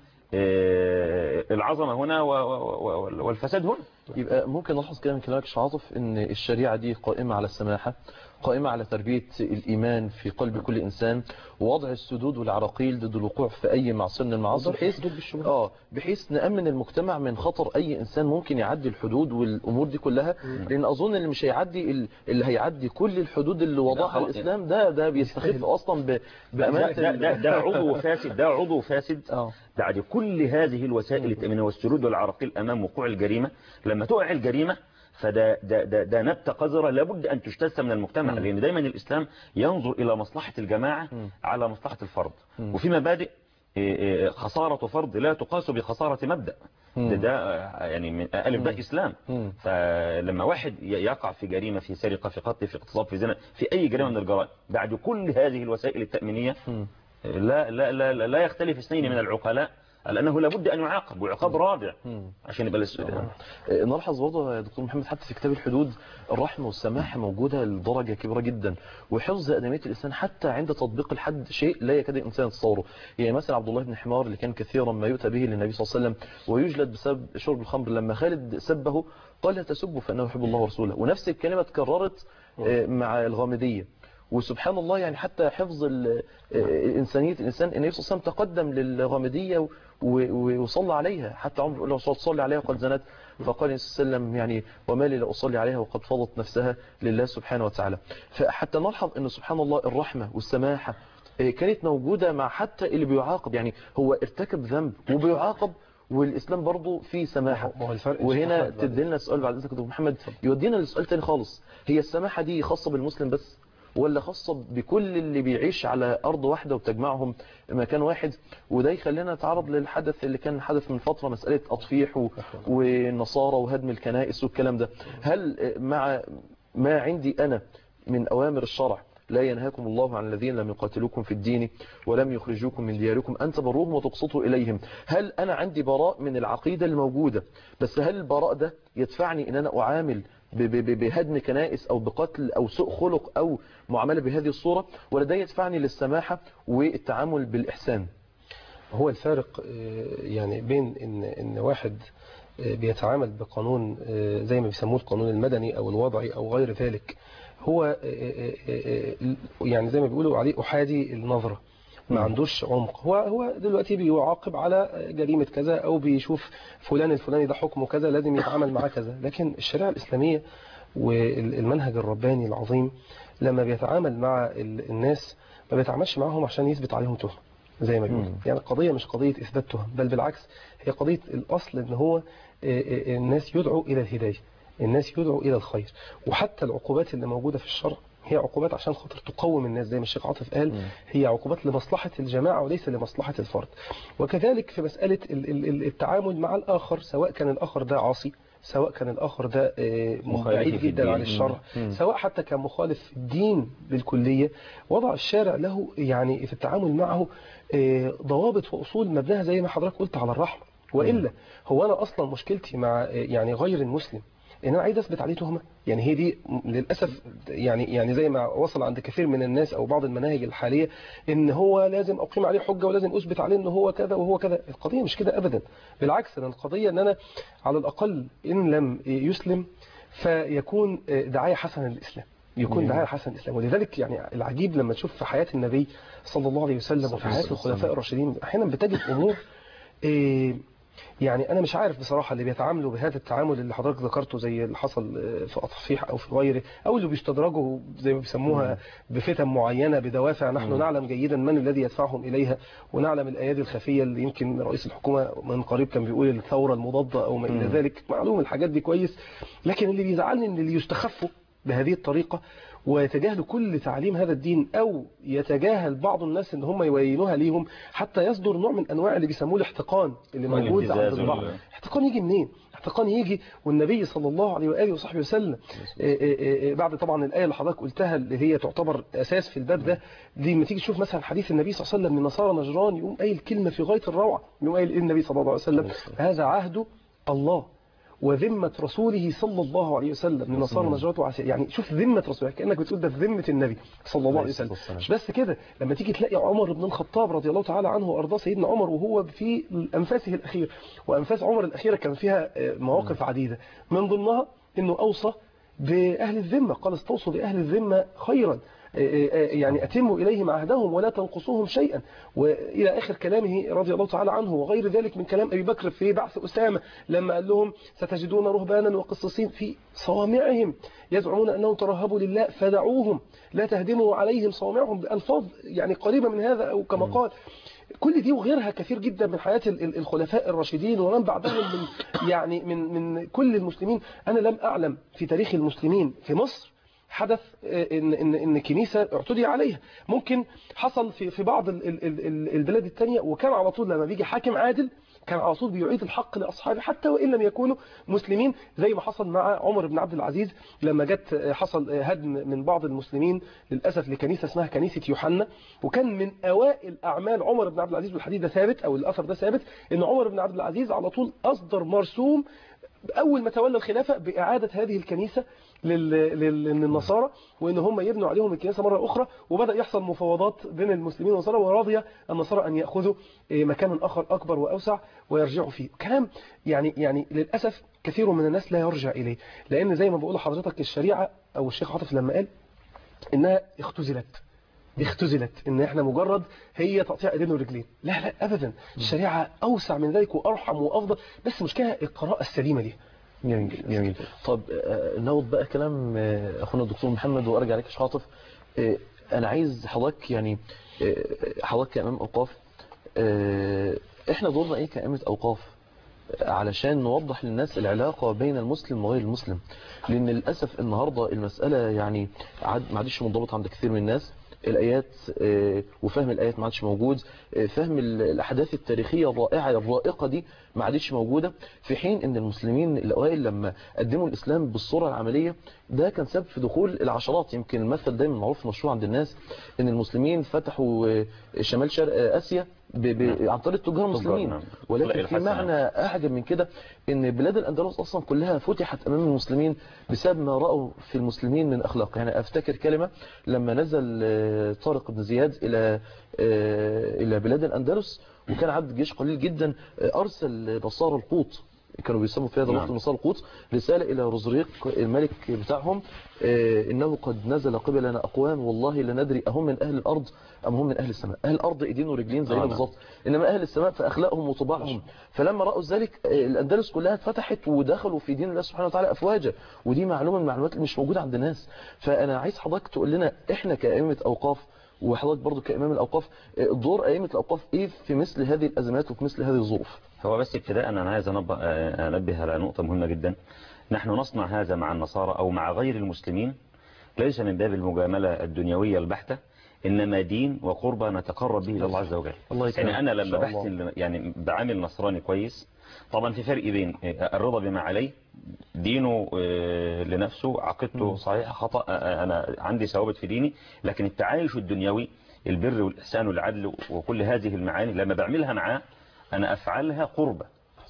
آه، العظمة هنا و- و- و- والفساد هنا يبقى ممكن نلحظ كده من كلامك يا عاطف ان الشريعة دي قائمة على السماحة قائمة على تربية الإيمان في قلب كل إنسان ووضع السدود والعراقيل ضد الوقوع في أي معصية من المعاصي وضع بحيث الحدود بالشبهات. اه بحيث نأمن المجتمع من خطر أي إنسان ممكن يعدي الحدود والأمور دي كلها لأن أظن اللي مش هيعدي ال- اللي هيعدي كل الحدود اللي وضعها خلاص. الإسلام ده ده بيستخف أصلا ب- ده, بأمانة ده, ده, ده عضو فاسد ده عضو فاسد اه بعد كل هذه الوسائل التأمينية والسرود والعراقيل أمام وقوع الجريمة لما تقع الجريمة فده ده ده ده نبتة قذرة لابد أن تجتث من المجتمع لأن دايما الإسلام ينظر إلى مصلحة الجماعة على مصلحة الفرد وفي مبادئ إيه، إيه، خسارة فرد لا تقاس بخسارة مبدأ ده, ده آه، يعني من ألف باء إسلام مم. فلما واحد ي- يقع في جريمة في سرقة في قتل في اغتصاب في زنا في أي جريمة من الجرائم بعد كل هذه الوسائل التأمينية لا لا لا لا, لا يختلف اثنين من العقلاء على أنه لابد أن يعاقب وعقاب رادع عشان يبقى الاس- آه، نلحظ برضه يا دكتور محمد حتى في كتاب الحدود الرحمة والسماحة موجودة لدرجة كبيرة جدا وحفظ أدمية الإنسان حتى عند تطبيق الحد شيء لا يكاد الإنسان يتصوره يعني مثلا عبد الله بن حمار اللي كان كثيرا ما يؤتى به للنبي صلى الله عليه وسلم ويجلد بسبب شرب الخمر لما خالد سبه قال لا تسبه فإنه يحب الله ورسوله ونفس الكلمة اتكررت آه، مع الغامدية وسبحان الله يعني حتى حفظ ال- آه، إنسانية الإنسان النبي صلى الله عليه وسلم تقدم للغامدية و- و- وصلى عليها حتى عمر يقول له صلى صلي عليها وقد زنت فقال النبي صلى الله عليه وسلم يعني وما لي لا أصلي عليها وقد فضت نفسها لله سبحانه وتعالى فحتى نلحظ أن سبحان الله الرحمة والسماحة آه، كانت موجودة مع حتى اللي بيعاقب يعني هو ارتكب ذنب وبيعاقب والإسلام برضه فيه سماحة ما هو الفرق وهنا أحمد بعد- تدي لنا سؤال بعد اذنك يا دكتور محمد يودينا لسؤال تاني خالص هي السماحة دي خاصة بالمسلم بس ولا خاصة بكل اللي بيعيش على أرض واحدة وبتجمعهم مكان واحد وده يخلينا نتعرض للحدث اللي كان حدث من فترة مسألة أطفيح و- والنصارى وهدم الكنائس والكلام ده هل مع ما عندي أنا من أوامر الشرع لا ينهاكم الله عن الذين لم يقاتلوكم في الدين ولم يخرجوكم من دياركم أن تبروهم وتقسطوا إليهم هل أنا عندي براء من العقيدة الموجودة بس هل البراء ده يدفعني أن أنا أعامل ب- ب- ب- بهدم كنائس أو بقتل أو سوء خلق أو معاملة بهذه الصورة ولا ده يدفعني للسماحة والتعامل بالإحسان هو الفارق آه، يعني بين ان ان واحد آه، بيتعامل بقانون آه، زي ما بيسموه القانون المدني او الوضعي او غير ذلك هو آه، آه، آه، آه، يعني زي ما بيقولوا عليه احادي النظره ما مم. عندوش عمق هو هو دلوقتي بيعاقب على جريمة كذا أو بيشوف فلان الفلاني ده حكمه كذا لازم يتعامل معاه كذا لكن الشريعة الإسلامية والمنهج الرباني العظيم لما بيتعامل مع ال- الناس ما بيتعاملش معاهم عشان يثبت عليهم تهمة زي ما بيقول مم. يعني القضية مش قضية إثبات تهم بل بالعكس هي قضية الأصل إن هو آه، آه، الناس يدعو إلى الهداية الناس يدعو إلى الخير وحتى العقوبات اللي موجودة في الشرع هي عقوبات عشان خاطر تقوم الناس زي ما الشيخ عاطف قال مم. هي عقوبات لمصلحة الجماعة وليس لمصلحة الفرد وكذلك في مسألة ال- ال- ال- التعامل مع الآخر سواء كان الآخر ده عاصي سواء كان الآخر ده آه، مخالف بعيد في جدا الدين. عن الشرع مم. سواء حتى كان مخالف في الدين بالكلية وضع الشارع له يعني في التعامل معه آه، ضوابط وأصول مبناها زي ما حضرتك قلت على الرحمة وإلا هو أنا أصلا مشكلتي مع آه، يعني غير المسلم ان انا عايز اثبت عليه تهمه يعني هي دي م- للاسف يعني يعني زي ما وصل عند كثير من الناس او بعض المناهج الحاليه ان هو لازم اقيم عليه حجه ولازم اثبت عليه ان هو كذا وهو كذا القضيه مش كده ابدا بالعكس انا القضيه ان انا على الاقل ان لم يسلم فيكون دعايه حسنه للاسلام يكون دعايه حسنه للاسلام ولذلك يعني العجيب لما تشوف في حياه النبي صلى الله عليه وسلم وفي حياه الخلفاء الراشدين احيانا بتجد امور إيه يعني انا مش عارف بصراحه اللي بيتعاملوا بهذا التعامل اللي حضرتك ذكرته زي اللي حصل في اطفيح او في غيره او اللي بيستدرجوا زي ما بيسموها بفتن معينه بدوافع نحن نعلم جيدا من الذي يدفعهم اليها ونعلم الايادي الخفيه اللي يمكن رئيس الحكومه من قريب كان بيقول الثوره المضاده او ما الى ذلك معلوم الحاجات دي كويس لكن اللي بيزعلني ان اللي يستخفوا بهذه الطريقه ويتجاهلوا كل تعليم هذا الدين او يتجاهل بعض الناس ان هم يبينوها ليهم حتى يصدر نوع من انواع اللي بيسموه الاحتقان اللي موجود عند والابتزاز البعض وال- احتقان يجي منين احتقان يجي والنبي صلى الله عليه واله وصحبه وسلم إيه إيه إيه بعد طبعا الايه اللي حضرتك قلتها اللي هي تعتبر اساس في الباب ده دي لما تيجي تشوف مثلا حديث النبي صلى الله عليه وسلم من نصارى نجران يقوم قايل كلمه في غايه الروعه يقوم قايل إيه النبي صلى الله عليه وسلم هذا عهد الله وذمة رسوله صلى الله عليه وسلم من نصارى نجرات وعسير يعني شوف ذمة رسوله كأنك بتقول ده في ذمة النبي صلى الله عليه وسلم والسلام. مش بس كده لما تيجي تلاقي عمر بن الخطاب رضي الله تعالى عنه وارضاه سيدنا عمر وهو في انفاسه الاخير وانفاس عمر الاخيره كان فيها آه، مواقف عديده من ضمنها انه اوصى باهل الذمه قال استوصوا باهل الذمه خيرا آه، آه، آه، يعني اتموا اليهم عهدهم ولا تنقصوهم شيئا والى اخر كلامه رضي الله تعالى عنه وغير ذلك من كلام ابي بكر في بعث اسامه لما قال لهم ستجدون رهبانا وقصصين في صوامعهم يزعمون انهم ترهبوا لله فدعوهم لا تهدموا عليهم صوامعهم بألفاظ يعني قريبة من هذا أو كما قال كل دي وغيرها كثير جدا من حياة ال- ال- الخلفاء الراشدين ومن بعدهم من يعني من من كل المسلمين أنا لم أعلم في تاريخ المسلمين في مصر حدث آه، ان ان ان كنيسه اعتدي عليها ممكن حصل في في بعض ال- ال- ال- ال- البلاد الثانيه وكان على طول لما بيجي حاكم عادل كان على طول بيعيد الحق لاصحابه حتى وان لم يكونوا مسلمين زي ما حصل مع عمر بن عبد العزيز لما جت آه، حصل آه، هدم من بعض المسلمين للاسف لكنيسه اسمها كنيسه يوحنا وكان من اوائل اعمال عمر بن عبد العزيز والحديث ده ثابت او الاثر ده ثابت ان عمر بن عبد العزيز على طول اصدر مرسوم أول ما تولى الخلافة بإعادة هذه الكنيسة لل- لل- للنصارى وإن هم يبنوا عليهم الكنيسة مرة أخرى وبدأ يحصل مفاوضات بين المسلمين والنصارى ورضي النصارى أن يأخذوا إيه، مكانا آخر أكبر وأوسع ويرجعوا فيه كلام يعني يعني للأسف كثير من الناس لا يرجع إليه لأن زي ما بقول لحضرتك الشريعة أو الشيخ عاطف لما قال إنها اختزلت اختزلت ان احنا مجرد هي تقطيع ايدين ورجلين لا لا ابدا الشريعه اوسع من ذلك وارحم وافضل بس المشكله القراءه السليمه ليها جميل جميل طب آه، ناخد بقى كلام آه، اخونا الدكتور محمد وارجع عليك يا شيخ عاطف آه، انا عايز حضرتك يعني آه، حضرتك كامام اوقاف آه، احنا دورنا ايه كائمه اوقاف آه، علشان نوضح للناس العلاقه بين المسلم وغير المسلم لان للاسف النهارده المساله يعني عاد ما عادش منضبط عند كثير من الناس الايات آه، وفهم الايات ما عادش موجود آه، فهم ال- الاحداث التاريخيه الرائعه الرائقه دي ما عادش موجوده في حين ان المسلمين الاوائل لما قدموا الاسلام بالصوره العمليه ده كان سبب في دخول العشرات يمكن المثل دايما معروف مشهور عند الناس ان المسلمين فتحوا آه، شمال شرق آه، اسيا ب... ب... عن طريق تجار مسلمين نعم. ولكن خلق في الحسنة. معنى اعجب من كده ان بلاد الاندلس اصلا كلها فتحت امام المسلمين بسبب ما راوا في المسلمين من اخلاق يعني افتكر كلمه لما نزل آه، طارق بن زياد الى آه، الى بلاد الاندلس وكان عدد جيش قليل جدا آه، ارسل نصارى القوط كانوا بيسموا في هذا نعم. الوقت المصال القدس رسالة إلى رزريق الملك بتاعهم آه، إنه قد نزل قبلنا أقوام والله لا ندري أهم من أهل الأرض أم هم من أهل السماء أهل الأرض إيدين ورجلين زينا آه، نعم. بالظبط إنما أهل السماء فأخلاقهم وطباعهم فلما رأوا ذلك آه، الأندلس كلها اتفتحت ودخلوا في دين الله سبحانه وتعالى أفواجا ودي معلومة من المعلومات اللي مش موجودة عند الناس فأنا عايز حضرتك تقول لنا إحنا كأئمة أوقاف وحضرتك برضو كإمام الأوقاف آه، دور أئمة الأوقاف إيه في مثل هذه الأزمات وفي مثل هذه الظروف هو بس ابتداء أنا عايز أنبه, آه، أنبه على نقطة مهمة جدا نحن نصنع هذا مع النصارى أو مع غير المسلمين ليس من باب المجاملة الدنيوية البحتة إنما دين وقربة نتقرب به إلى الله عز وجل الله يكرمك. يعني أنا إن لما شاء الله. بحسن يعني بعامل نصراني كويس طبعا في فرق بين آه، الرضا بما عليه دينه آه، لنفسه عقيدته صحيحة خطأ آه، أنا عندي ثوابت في ديني لكن التعايش الدنيوي البر والإحسان والعدل وكل هذه المعاني لما بعملها معاه أنا أفعلها قربة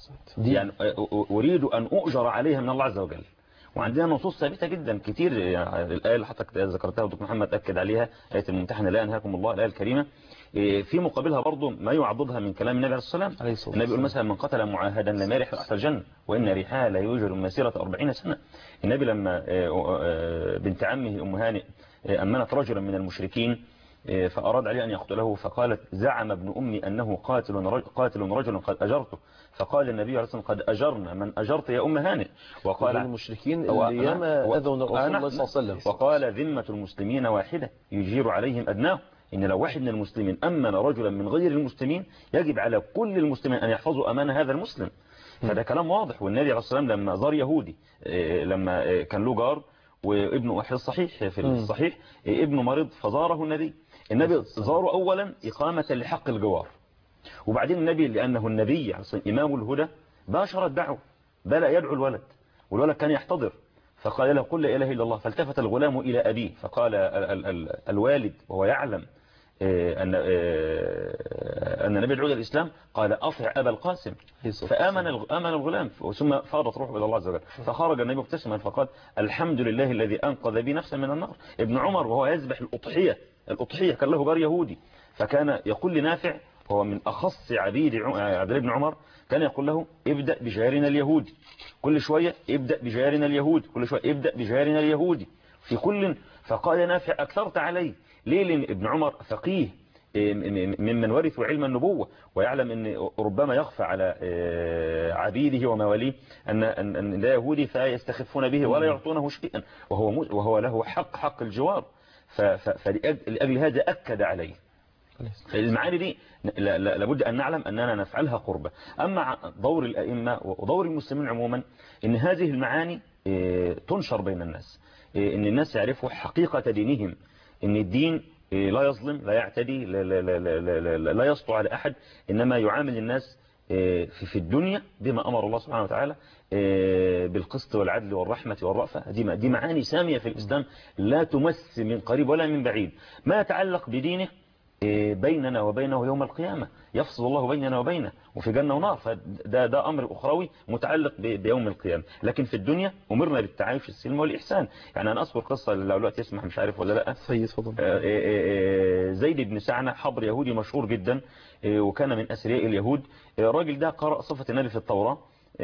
دي يعني أريد أن أؤجر عليها من الله عز وجل وعندنا نصوص ثابتة جدا كتير يعني الآية اللي حضرتك ذكرتها ودكتور محمد أكد عليها آية الممتحنة لا ينهاكم الله الآية الكريمة إيه، في مقابلها برضو ما يعضدها من كلام النبي عليه الصلاة والسلام عليه الصلاة النبي يقول والسلام. مثلا من قتل معاهدا لم يرح رأس الجنة وإن ريحها لا يوجد مسيرة 40 سنة النبي لما آه، آه، بنت عمه أم هانئ آه، أمنت رجلا من المشركين آه، فأراد عليه أن يقتله فقالت زعم ابن أمي أنه قاتل رجل, قاتل رجل قد أجرته فقال النبي عليه الصلاة والسلام قد أجرنا من أجرت يا أم هانئ وقال وقال المشركين هو- اللي ياما و- أذوا رسول آه، الله نعم. صلى الله عليه وسلم وقال ذمة المسلمين واحدة يجير عليهم أدناه إن لو واحد من المسلمين أمن رجلا من غير المسلمين يجب على كل المسلمين أن يحفظوا أمان هذا المسلم فده كلام واضح والنبي عليه الصلاة والسلام لما زار يهودي آه، لما آه، كان له جار وابنه أحد الصحيح في مم. الصحيح آه، ابنه مريض فزاره النبي النبي زاره أولا إقامة لحق الجوار وبعدين النبي لأنه النبي عليه الصلاة والسلام إمام الهدى باشر الدعوة بدأ يدعو الولد والولد كان يحتضر فقال له قل لا إله إلا الله فالتفت الغلام إلى أبيه فقال ال ال ال الوالد وهو يعلم آه، أن آه، أن النبي يدعو إلى الإسلام قال أطع أبا القاسم فآمن الغ- آمن الغلام ثم فاضت روحه إلى الله عز وجل فخرج النبي مبتسما فقال الحمد لله الذي أنقذ بي نفسا من النار ابن عمر وهو يذبح الأضحية الأضحية كان له جار يهودي فكان يقول لنافع هو من أخص عبيد عم- عبد الله بن عمر كان يقول له ابدأ بجارنا اليهودي كل شوية ابدأ بجارنا اليهودي كل شوية ابدأ بجارنا اليهودي في كل فقال نافع أكثرت علي ليه لأن ابن عمر فقيه إيه، م- م- ممن ورثوا علم النبوة ويعلم أن ربما يخفى على آه، عبيده ومواليه أن أن أن لا يهودي فيستخفون به ولا يعطونه شيئا وهو مو- وهو له حق حق الجوار ف- ف- فلأجل هذا أكد عليه المعاني دي لا- لا- لابد أن نعلم أننا نفعلها قربة أما دور الأئمة ودور المسلمين عموما أن هذه المعاني إيه، تنشر بين الناس إيه، أن الناس يعرفوا حقيقة دينهم أن الدين إيه، لا يظلم لا يعتدي لا, لا, لا, لا, لا, لا, لا يسطو على أحد إنما يعامل الناس إيه، في, في الدنيا بما أمر الله سبحانه وتعالى إيه، بالقسط والعدل والرحمة والرأفة دي دي معاني سامية في الإسلام لا تمس من قريب ولا من بعيد ما يتعلق بدينه إيه، بيننا وبينه يوم القيامة يفصل الله بيننا وبينه وفي جنة ونار فده ده أمر أخروي متعلق ب- بيوم القيامة لكن في الدنيا أمرنا بالتعايش السلم والإحسان يعني أنا أذكر قصة لو الوقت يسمح مش عارف ولا لا سيد فضل آه، آه، آه، زيد بن سعنة حبر يهودي مشهور جدا آه، وكان من أسرياء اليهود آه، الراجل ده قرأ صفة النبي في التوراة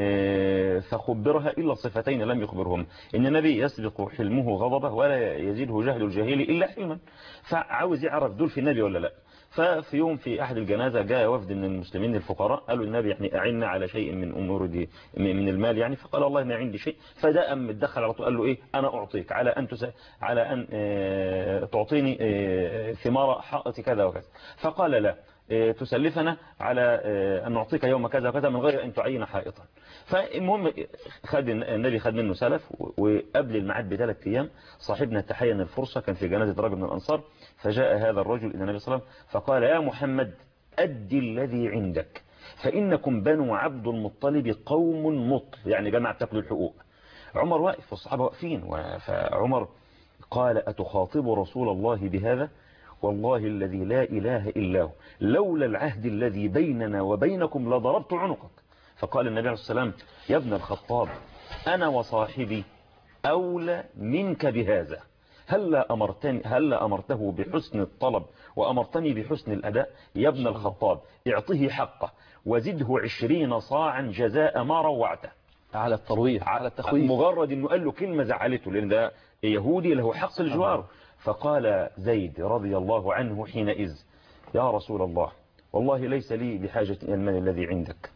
آه، فخبرها إلا صفتين لم يخبرهم إن النبي يسبق حلمه غضبه ولا يزيده جهل الجاهل إلا حلما فعاوز يعرف دول في النبي ولا لا ففي يوم في أحد الجنازة جاء وفد من المسلمين الفقراء قالوا النبي يعني أعنا على شيء من أمور دي من المال يعني فقال الله ما عندي شيء فده أم اتدخل على طول قال له إيه أنا أعطيك على أن تس... على أن آه، تعطيني آه، ثمار حائط كذا وكذا فقال لا آه، تسلفنا على آه، أن نعطيك يوم كذا وكذا من غير أن تعين حائطا فالمهم خد النبي خد منه سلف وقبل الميعاد بثلاث أيام صاحبنا تحين الفرصة كان في جنازة رجل من الأنصار فجاء هذا الرجل إلى النبي صلى الله عليه وسلم فقال يا محمد أدي الذي عندك فإنكم بنو عبد المطلب قوم مطل يعني جماعة تاكلوا الحقوق عمر واقف والصحابة واقفين و- فعمر قال أتخاطب رسول الله بهذا والله الذي لا إله إلا هو لولا العهد الذي بيننا وبينكم لضربت عنقك فقال النبي عليه الصلاة والسلام يا ابن الخطاب أنا وصاحبي أولى منك بهذا هلا أمرتني هلا أمرته بحسن الطلب وأمرتني بحسن الأداء يا ابن الخطاب اعطه حقه وزده عشرين صاعا جزاء ما روعته على الترويح على التخويف مجرد انه قال له كلمة زعلته لان ده يهودي له حق الجوار فقال زيد رضي الله عنه حينئذ يا رسول الله والله ليس لي بحاجة إلى المال الذي عندك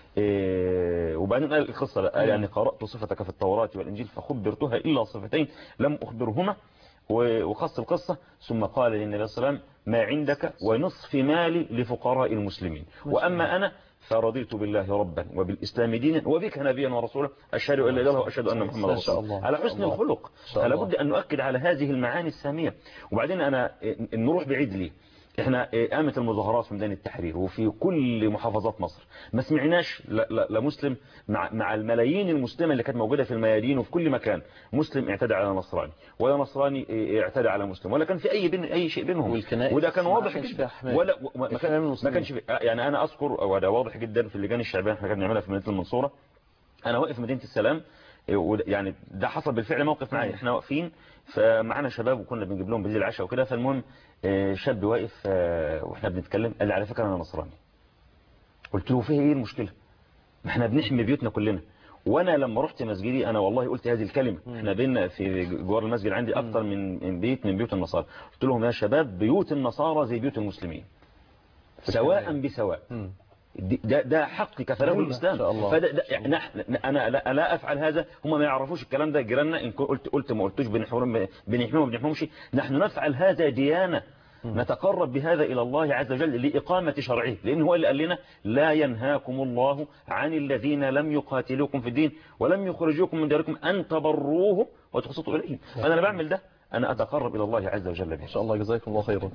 إيه وبعدين قال القصة بقى قال يعني قرأت صفتك في التوراة والإنجيل فخبرتها إلا صفتين لم أخبرهما و- وخص القصة ثم قال للنبي صلى الله عليه وسلم ما عندك ونصف مالي لفقراء المسلمين وأما أنا فرضيت بالله ربا وبالإسلام دينا وبك نبيا ورسولا أشهد أن لا إله إلا الله وأشهد أن محمدا ما رسول شاء الله الله. على ما شاء حسن الله. الخلق شاء فلا الله. بد أن نؤكد على هذه المعاني السامية وبعدين أنا إيه، نروح بعيد ليه احنا إيه، قامت المظاهرات في ميدان التحرير وفي كل محافظات مصر ما سمعناش لا- لا لا مسلم مع مع الملايين المسلمه اللي كانت موجوده في الميادين وفي كل مكان مسلم اعتدى على نصراني ولا نصراني إيه، اعتدى على مسلم ولا كان في اي بين اي شيء بينهم والكنائس وده كان ما واضح كانش فيها جدا حماية. ولا و- ما الحماية كان من ما المسلمين. كانش في يعني انا اذكر وده واضح جدا في اللجان الشعبيه احنا كنا بنعملها في مدينه المنصوره انا واقف في مدينه السلام إيه، وده- يعني ده حصل بالفعل موقف معايا احنا واقفين فمعانا شباب وكنا بنجيب لهم بالليل العشاء وكده فالمهم آه، شاب واقف آه، واحنا بنتكلم قال لي على فكره انا نصراني قلت له فيه ايه المشكله ما احنا بنحمي بيوتنا كلنا وانا لما رحت مسجدي انا والله قلت هذه الكلمه احنا بينا في جوار المسجد عندي اكتر من من بيت من بيوت النصارى قلت لهم يا شباب بيوت النصارى زي بيوت المسلمين سواء بسواء مم. دي- ده ده حق كفله جميل. الاسلام إن شاء الله. فده ده يعني نحن انا لا, لا افعل هذا هم ما يعرفوش الكلام ده جيراننا ان كنت- قلت قلت ما قلتوش بنحرم بنحميهم ما بنحميهمش نحن نفعل هذا ديانه نتقرب بهذا إلى الله عز وجل لإقامة شرعه لأن هو اللي قال لنا لا ينهاكم الله عن الذين لم يقاتلوكم في الدين ولم يخرجوكم من دياركم أن تبروه وتقسطوا إليهم فأنا بعمل ده أنا أتقرب إلى الله عز وجل به إن شاء الله جزاكم الله خيرا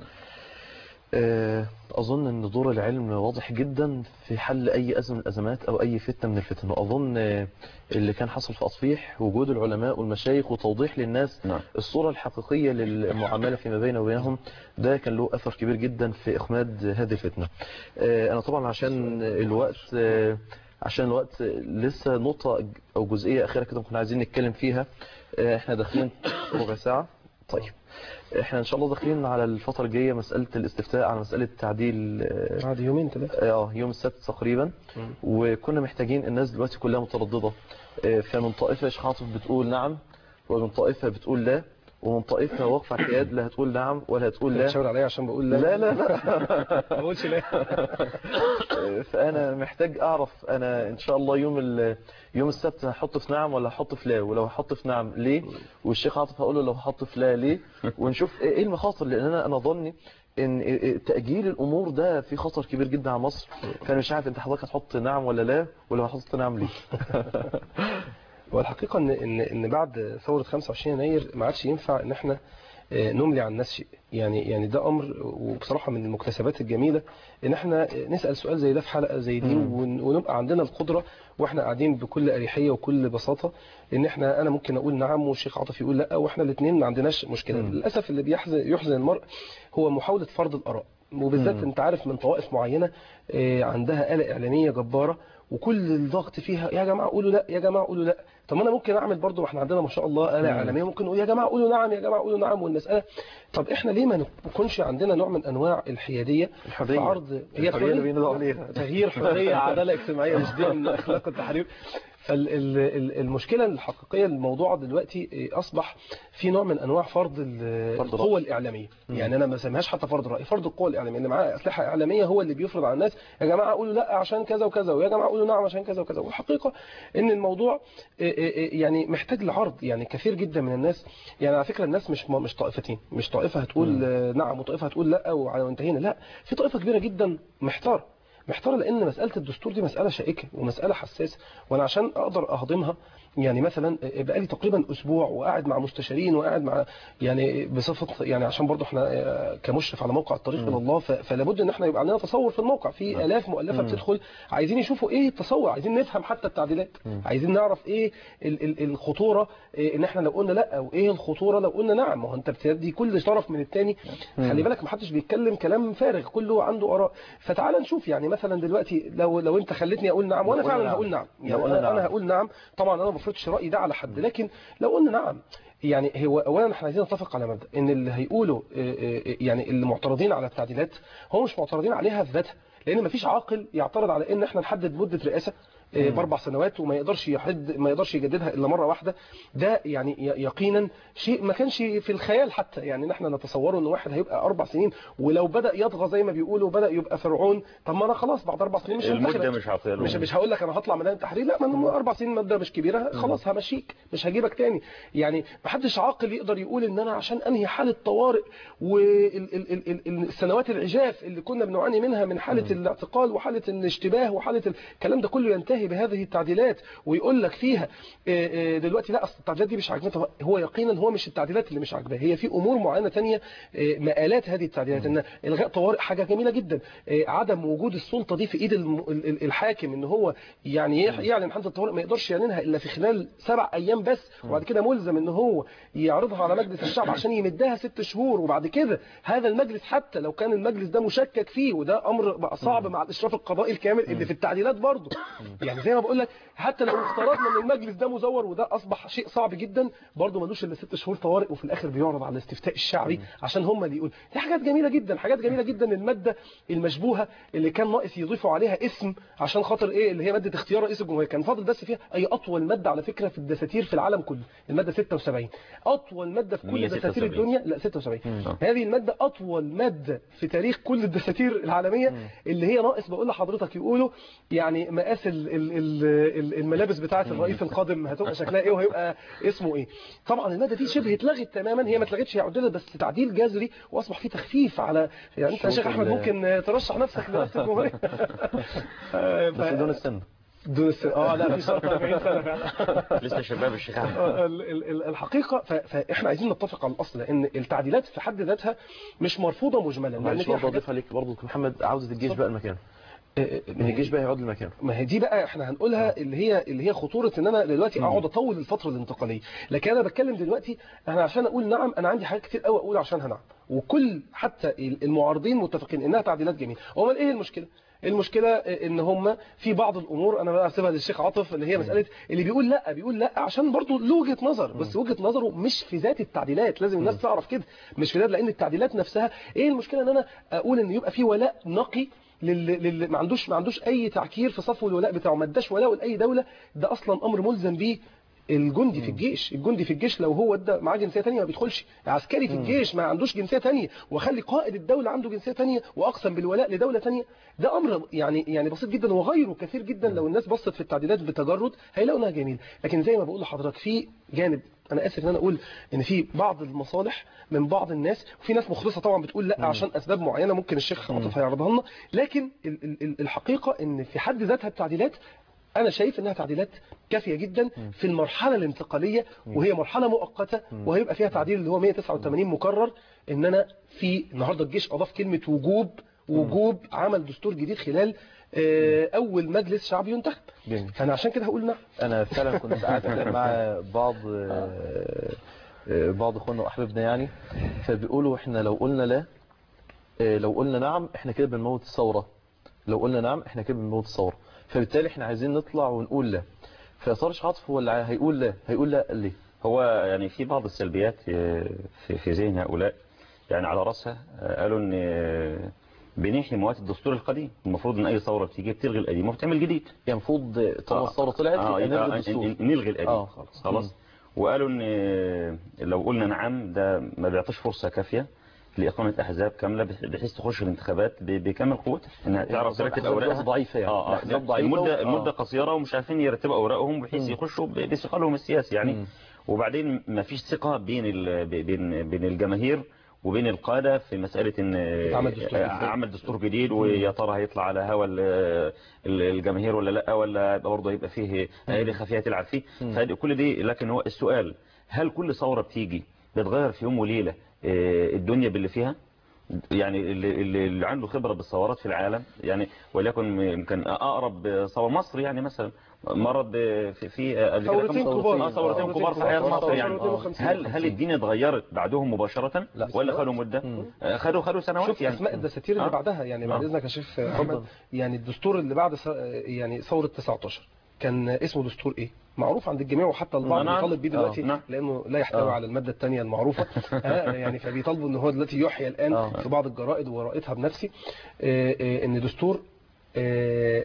آه، أظن أن دور العلم واضح جدا في حل أي أزمة من الأزمات أو أي فتنة من الفتن وأظن آه، اللي كان حصل في أطفيح وجود العلماء والمشايخ وتوضيح للناس نعم. الصورة الحقيقية للمعاملة فيما بينه وبينهم ده كان له أثر كبير جدا في إخماد هذه الفتنة آه، أنا طبعا عشان الوقت آه، عشان الوقت لسه نقطة أو جزئية أخيرة كده كنا عايزين نتكلم فيها آه، احنا داخلين ربع ساعة طيب احنا ان شاء الله داخلين على الفترة الجاية مسألة الاستفتاء على مسألة تعديل اه بعد يومين ثلاثة آه، يوم السبت تقريبا وكنا محتاجين الناس دلوقتي كلها مترددة آه، فمن طائفة يا شيخ عاطف بتقول نعم ومن طائفة بتقول لا ومن طائفة واقفة اعتياد لا هتقول نعم ولا هتقول لا تشاور عليا عشان بقول لا لا لا لا ما بقولش لا فانا محتاج اعرف انا ان شاء الله يوم ال- يوم السبت هحط في نعم ولا هحط في لا ولو هحط في نعم ليه والشيخ عاطف هقول له لو هحط في لا ليه ونشوف ايه المخاطر لان انا انا ظني ان تاجيل الامور ده في خطر كبير جدا على مصر فانا مش عارف انت حضرتك هتحط نعم ولا لا ولو هحط نعم ليه هو الحقيقة ان ان ان بعد ثورة 25 يناير ما عادش ينفع ان احنا آه، نملي عن الناس شيء يعني يعني ده امر وبصراحة من المكتسبات الجميلة ان احنا نسأل سؤال زي ده في حلقة زي دي مم. ون- ونبقى عندنا القدرة واحنا قاعدين بكل اريحية وكل بساطة ان احنا انا ممكن اقول نعم والشيخ عاطف يقول لا واحنا الاثنين ما عندناش مشكلة مم. للاسف اللي بيحزن يحزن المرء هو محاولة فرض الاراء وبالذات مم. انت عارف من طوائف معينة آه، عندها آلة إعلامية جبارة وكل الضغط فيها يا جماعة قولوا لا يا جماعة قولوا لا طب ما انا ممكن اعمل برضو احنا عندنا ما شاء الله آلة مم. إعلامية ممكن نقول يا جماعة قولوا نعم يا جماعة قولوا نعم والمسألة طب احنا ليه ما نكونش عندنا نوع من انواع الحيادية الحرية. في عرض الحرية اللي بينادوا عليها. تغيير حرية عدالة اجتماعية مش دي من اخلاق التحرير فالمشكلة الحقيقية الموضوع دلوقتي إيه، أصبح في نوع من أنواع فرض ال- فرض القوة رأي. الإعلامية مم. يعني أنا ما بسميهاش حتى فرض رأي فرض القوة الإعلامية اللي معاه أسلحة إعلامية هو اللي بيفرض على الناس يا جماعة قولوا لا عشان كذا وكذا ويا جماعة قولوا نعم عشان كذا وكذا والحقيقة إن الموضوع إيه، إيه، إيه، يعني محتاج لعرض يعني كثير جدا من الناس يعني على فكرة الناس مش مش طائفتين مش طائفة هتقول مم. آه، نعم وطائفة هتقول لا وانتهينا لا في طائفة كبيرة جدا محتارة محتار لان مساله الدستور دي مساله شائكه ومساله حساسه وانا عشان اقدر اهضمها يعني مثلا بقالي تقريبا اسبوع وقاعد مع مستشارين وقاعد مع يعني بصفه يعني عشان برضو احنا كمشرف على موقع الطريق الى الله ف- فلا بد ان احنا يبقى عندنا تصور في الموقع في الاف مؤلفه مم. بتدخل عايزين يشوفوا ايه التصور عايزين نفهم حتى التعديلات عايزين نعرف ايه ال- ال- الخطوره إيه ان احنا لو قلنا لا وايه الخطوره لو قلنا نعم ما هو انت بتدي كل طرف من التاني خلي بالك ما حدش بيتكلم كلام فارغ كله عنده اراء فتعال نشوف يعني مثلا دلوقتي لو لو انت خلتني اقول نعم وانا لو قلنا فعلا نعم. هقول نعم لو يعني قلنا انا, أنا نعم. هقول نعم طبعا انا ما بفرضش رايي ده على حد لكن لو قلنا نعم يعني هو اولا احنا عايزين نتفق على مبدا ان اللي هيقولوا آه، آه، يعني اللي معترضين على التعديلات هم مش معترضين عليها في ذاتها لان مفيش عاقل يعترض على ان احنا نحدد مده رئاسه آه، باربع سنوات وما يقدرش يحد ما يقدرش يجددها الا مره واحده ده يعني ي- يقينا شيء ما كانش في الخيال حتى يعني ان احنا نتصوره ان واحد هيبقى اربع سنين ولو بدا يطغى زي ما بيقولوا بدا يبقى فرعون طب ما انا خلاص بعد اربع سنين مش المدة هنتخرج. مش عطيه مش مش هقول لك انا هطلع ميدان التحرير لا ما أنا اربع سنين مده مش كبيره خلاص همشيك مش هجيبك تاني يعني محدش عاقل يقدر يقول ان انا عشان انهي حاله طوارئ والسنوات العجاف اللي كنا بنعاني منها من حاله الاعتقال وحاله الاشتباه وحاله الكلام ده كله ينتهي بهذه التعديلات ويقول لك فيها آه، آه، دلوقتي لا اصل التعديلات دي مش عاجبته هو يقينا هو مش التعديلات اللي مش عاجباه هي في امور معينه تانية آه، مآلات هذه التعديلات ان الغاء طوارئ حاجه جميله جدا آه، عدم وجود السلطه دي في ايد الم- ال- ال- الحاكم ان هو يعني يح- يعلن حاله الطوارئ ما يقدرش يعلنها الا في خلال سبع ايام بس وبعد كده ملزم ان هو يعرضها على مجلس الشعب عشان يمدها ست شهور وبعد كده هذا المجلس حتى لو كان المجلس ده مشكك فيه وده امر بقى صعب مع الاشراف القضائي الكامل اللي في التعديلات برضه يعني زي ما بقول لك حتى لو افترضنا ان المجلس ده مزور وده اصبح شيء صعب جدا برضه ملوش الا ست شهور طوارئ وفي الاخر بيعرض على الاستفتاء الشعبي عشان هم اللي يقول دي حاجات جميله جدا حاجات جميله جدا الماده المشبوهه اللي كان ناقص يضيفوا عليها اسم عشان خاطر ايه اللي هي ماده اختيار رئيس الجمهوريه كان فاضل بس فيها اي اطول ماده على فكره في الدساتير في العالم كله الماده 76 اطول ماده في كل دساتير 176. الدنيا لا 76 آه. هذه الماده اطول ماده في تاريخ كل الدساتير العالميه اللي هي ناقص بقول لحضرتك يقولوا يعني مقاس ال- ال- ال- ال- الملابس بتاعه الرئيس القادم هتبقى شكلها ايه وهيبقى اسمه ايه طبعا الماده دي شبه اتلغت تماما هي ما اتلغتش هي عدلت بس تعديل جذري واصبح فيه تخفيف على يعني انت يا شوف شيخ احمد ال- ممكن ترشح نفسك لرئاسه الجمهوريه آه، بس ف- دون السن دون السن اه لا في شرط 40 سنه فعلا لسه شباب الشيخ احمد ال- ال- ال- الحقيقه ف- فاحنا عايزين نتفق على الاصل ان التعديلات في حد ذاتها مش مرفوضه مجملا لان معلش فيها برضه حاجات اضيف عليك برضه محمد عاوزة الجيش بقى لمكانه آه، ان الجيش بقى يقعد لمكانه ما هي دي بقى احنا هنقولها اللي هي اللي هي خطوره ان انا دلوقتي اقعد اطول الفتره الانتقاليه لكن انا بتكلم دلوقتي انا عشان اقول نعم انا عندي حاجات كتير قوي اقول عشانها نعم وكل حتى المعارضين متفقين انها تعديلات جميله امال ايه المشكله المشكله ان هم في بعض الامور انا بقى اسيبها للشيخ عاطف اللي هي مساله اللي بيقول لا بيقول لا عشان برضه له وجهه نظر بس وجهه نظره مش في ذات التعديلات لازم الناس تعرف كده مش في ذات لان التعديلات نفسها ايه المشكله ان انا اقول ان يبقى في ولاء نقي لل... لل... ما عندوش ما عندوش اي تعكير في صفو الولاء بتاعه ما اداش ولاء لاي دوله ده اصلا امر ملزم بيه الجندي في الجيش الجندي في الجيش لو هو ادى معاه جنسيه ثانيه ما بيدخلش عسكري في الجيش ما عندوش جنسيه ثانيه واخلي قائد الدوله عنده جنسيه ثانيه واقسم بالولاء لدوله ثانيه ده امر يعني يعني بسيط جدا وغيره كثير جدا لو الناس بصت في التعديلات بتجرد هيلاقوا انها جميله لكن زي ما بقول لحضرتك في جانب انا اسف ان انا اقول ان في بعض المصالح من بعض الناس وفي ناس مخلصه طبعا بتقول لا عشان اسباب معينه ممكن الشيخ عاطف هيعرضها لنا لكن ال- ال- ال- الحقيقه ان في حد ذاتها التعديلات انا شايف انها تعديلات كافيه جدا في المرحله الانتقاليه وهي مرحله مؤقته وهيبقى فيها تعديل اللي هو 189 مكرر ان انا في النهارده الجيش اضاف كلمه وجوب وجوب عمل دستور جديد خلال آه، اول مجلس شعبي ينتخب جميل فانا عشان كده هقول نعم انا فعلا كنت قاعد مع بعض آه، آه، بعض اخواننا واحبابنا يعني فبيقولوا احنا لو قلنا لا آه، لو قلنا نعم احنا كده بنموت الثوره لو قلنا نعم احنا كده بنموت الثوره فبالتالي احنا عايزين نطلع ونقول لا فيا ترى عاطف هو اللي هيقول لا هيقول لا ليه هو يعني في بعض السلبيات آه، في في ذهن هؤلاء يعني على راسها آه، قالوا ان آه، بنحيي مواد الدستور القديم المفروض ان اي ثوره بتيجي بتلغي القديم وبتعمل جديد يعني المفروض طالما الثوره طلعت آه، يبقى يبقى نلغي الدستور ن- نلغي القديم اه خلاص خلاص وقالوا ان آه، لو قلنا نعم ده ما بيعطيش فرصه كافيه لإقامة أحزاب كاملة بح- بحيث تخش الانتخابات ب- بكامل قوتها إنها تعرف ترتب أحزاب أوراقها ضعيفة يعني. آه آه أحزاب ضعيفة المدة و- المدة آه. قصيرة ومش عارفين يرتبوا أوراقهم بحيث مم. يخشوا ب- بثقلهم السياسي يعني مم. وبعدين ما فيش ثقة بين ال- ب- بين بين الجماهير وبين القادة في مسألة ان يتعمل دستور آه، جديد. عمل دستور جديد ويا ترى هيطلع على هوا ال- ال- الجماهير ولا لا ولا يبقى برضه يبقى فيه آلة خفية تلعب فيه فكل دي لكن هو السؤال هل كل ثورة بتيجي بتغير في يوم وليلة آه، الدنيا باللي فيها يعني اللي, اللي اللي عنده خبرة بالثورات في العالم يعني وليكن يمكن أقرب ثورة مصر يعني مثلا مرض في في قبل كده ثورتين كم- كبار. آه، ثورتين ثورتين كبار في كبار. حياة ثورة مصر يعني 250. هل هل الدنيا اتغيرت بعدهم مباشرة لا. ولا خدوا مدة آه، خدوا خدوا سنوات شوف يعني اسماء الدساتير اللي آه. بعدها يعني بعد آه. اذنك يا شيخ احمد يعني الدستور اللي بعد س- يعني ثوره 19 كان اسمه دستور ايه معروف عند الجميع وحتى البعض نعم. بيطالب بيه دلوقتي آه. نعم. لانه لا يحتوي آه. على الماده الثانيه المعروفه آه، يعني فبيطالبوا ان هو دلوقتي يحيى الان آه. في بعض الجرائد وقرأتها بنفسي آه، آه، ان دستور آه،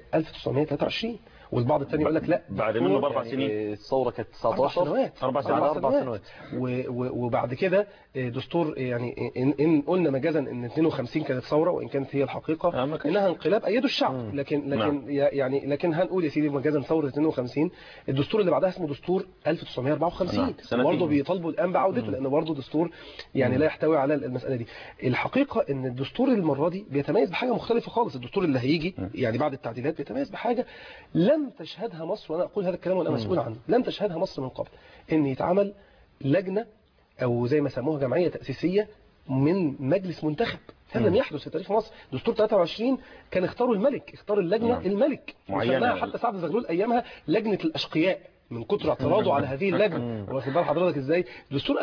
1923 والبعض الثاني يقول لك لا بعد دستور منه باربع يعني سنين الثوره كانت أربع 19 سنوات أربع بعد سنوات. اربع سنوات و- و- وبعد كده آه، دستور يعني إن, إن قلنا مجازا ان 52 كانت ثوره وان كانت هي الحقيقه آه، ما كانش. انها انقلاب ايده الشعب مم. لكن لكن نعم. يعني لكن هنقول يا سيدي مجازا ثوره 52 الدستور اللي بعدها اسمه دستور 1954 نعم، سنتين. برضه بيطالبوا الان بعودته لان برضه دستور يعني لا يحتوي على المساله دي الحقيقه ان الدستور المره دي بيتميز بحاجه مختلفه خالص الدستور اللي هيجي يعني بعد التعديلات بيتميز بحاجه لم تشهدها مصر وانا اقول هذا الكلام وانا مسؤول عنه لم تشهدها مصر من قبل ان يتعمل لجنه او زي ما سموها جمعيه تاسيسيه من مجلس منتخب هذا لم يحدث في تاريخ مصر دستور 23 كان اختاروا الملك اختار اللجنه نعم. الملك معينة. وسماها حتى سعد زغلول ايامها لجنه الاشقياء من كتر اعتراضه على هذه اللجنه واخد بال حضرتك ازاي دستور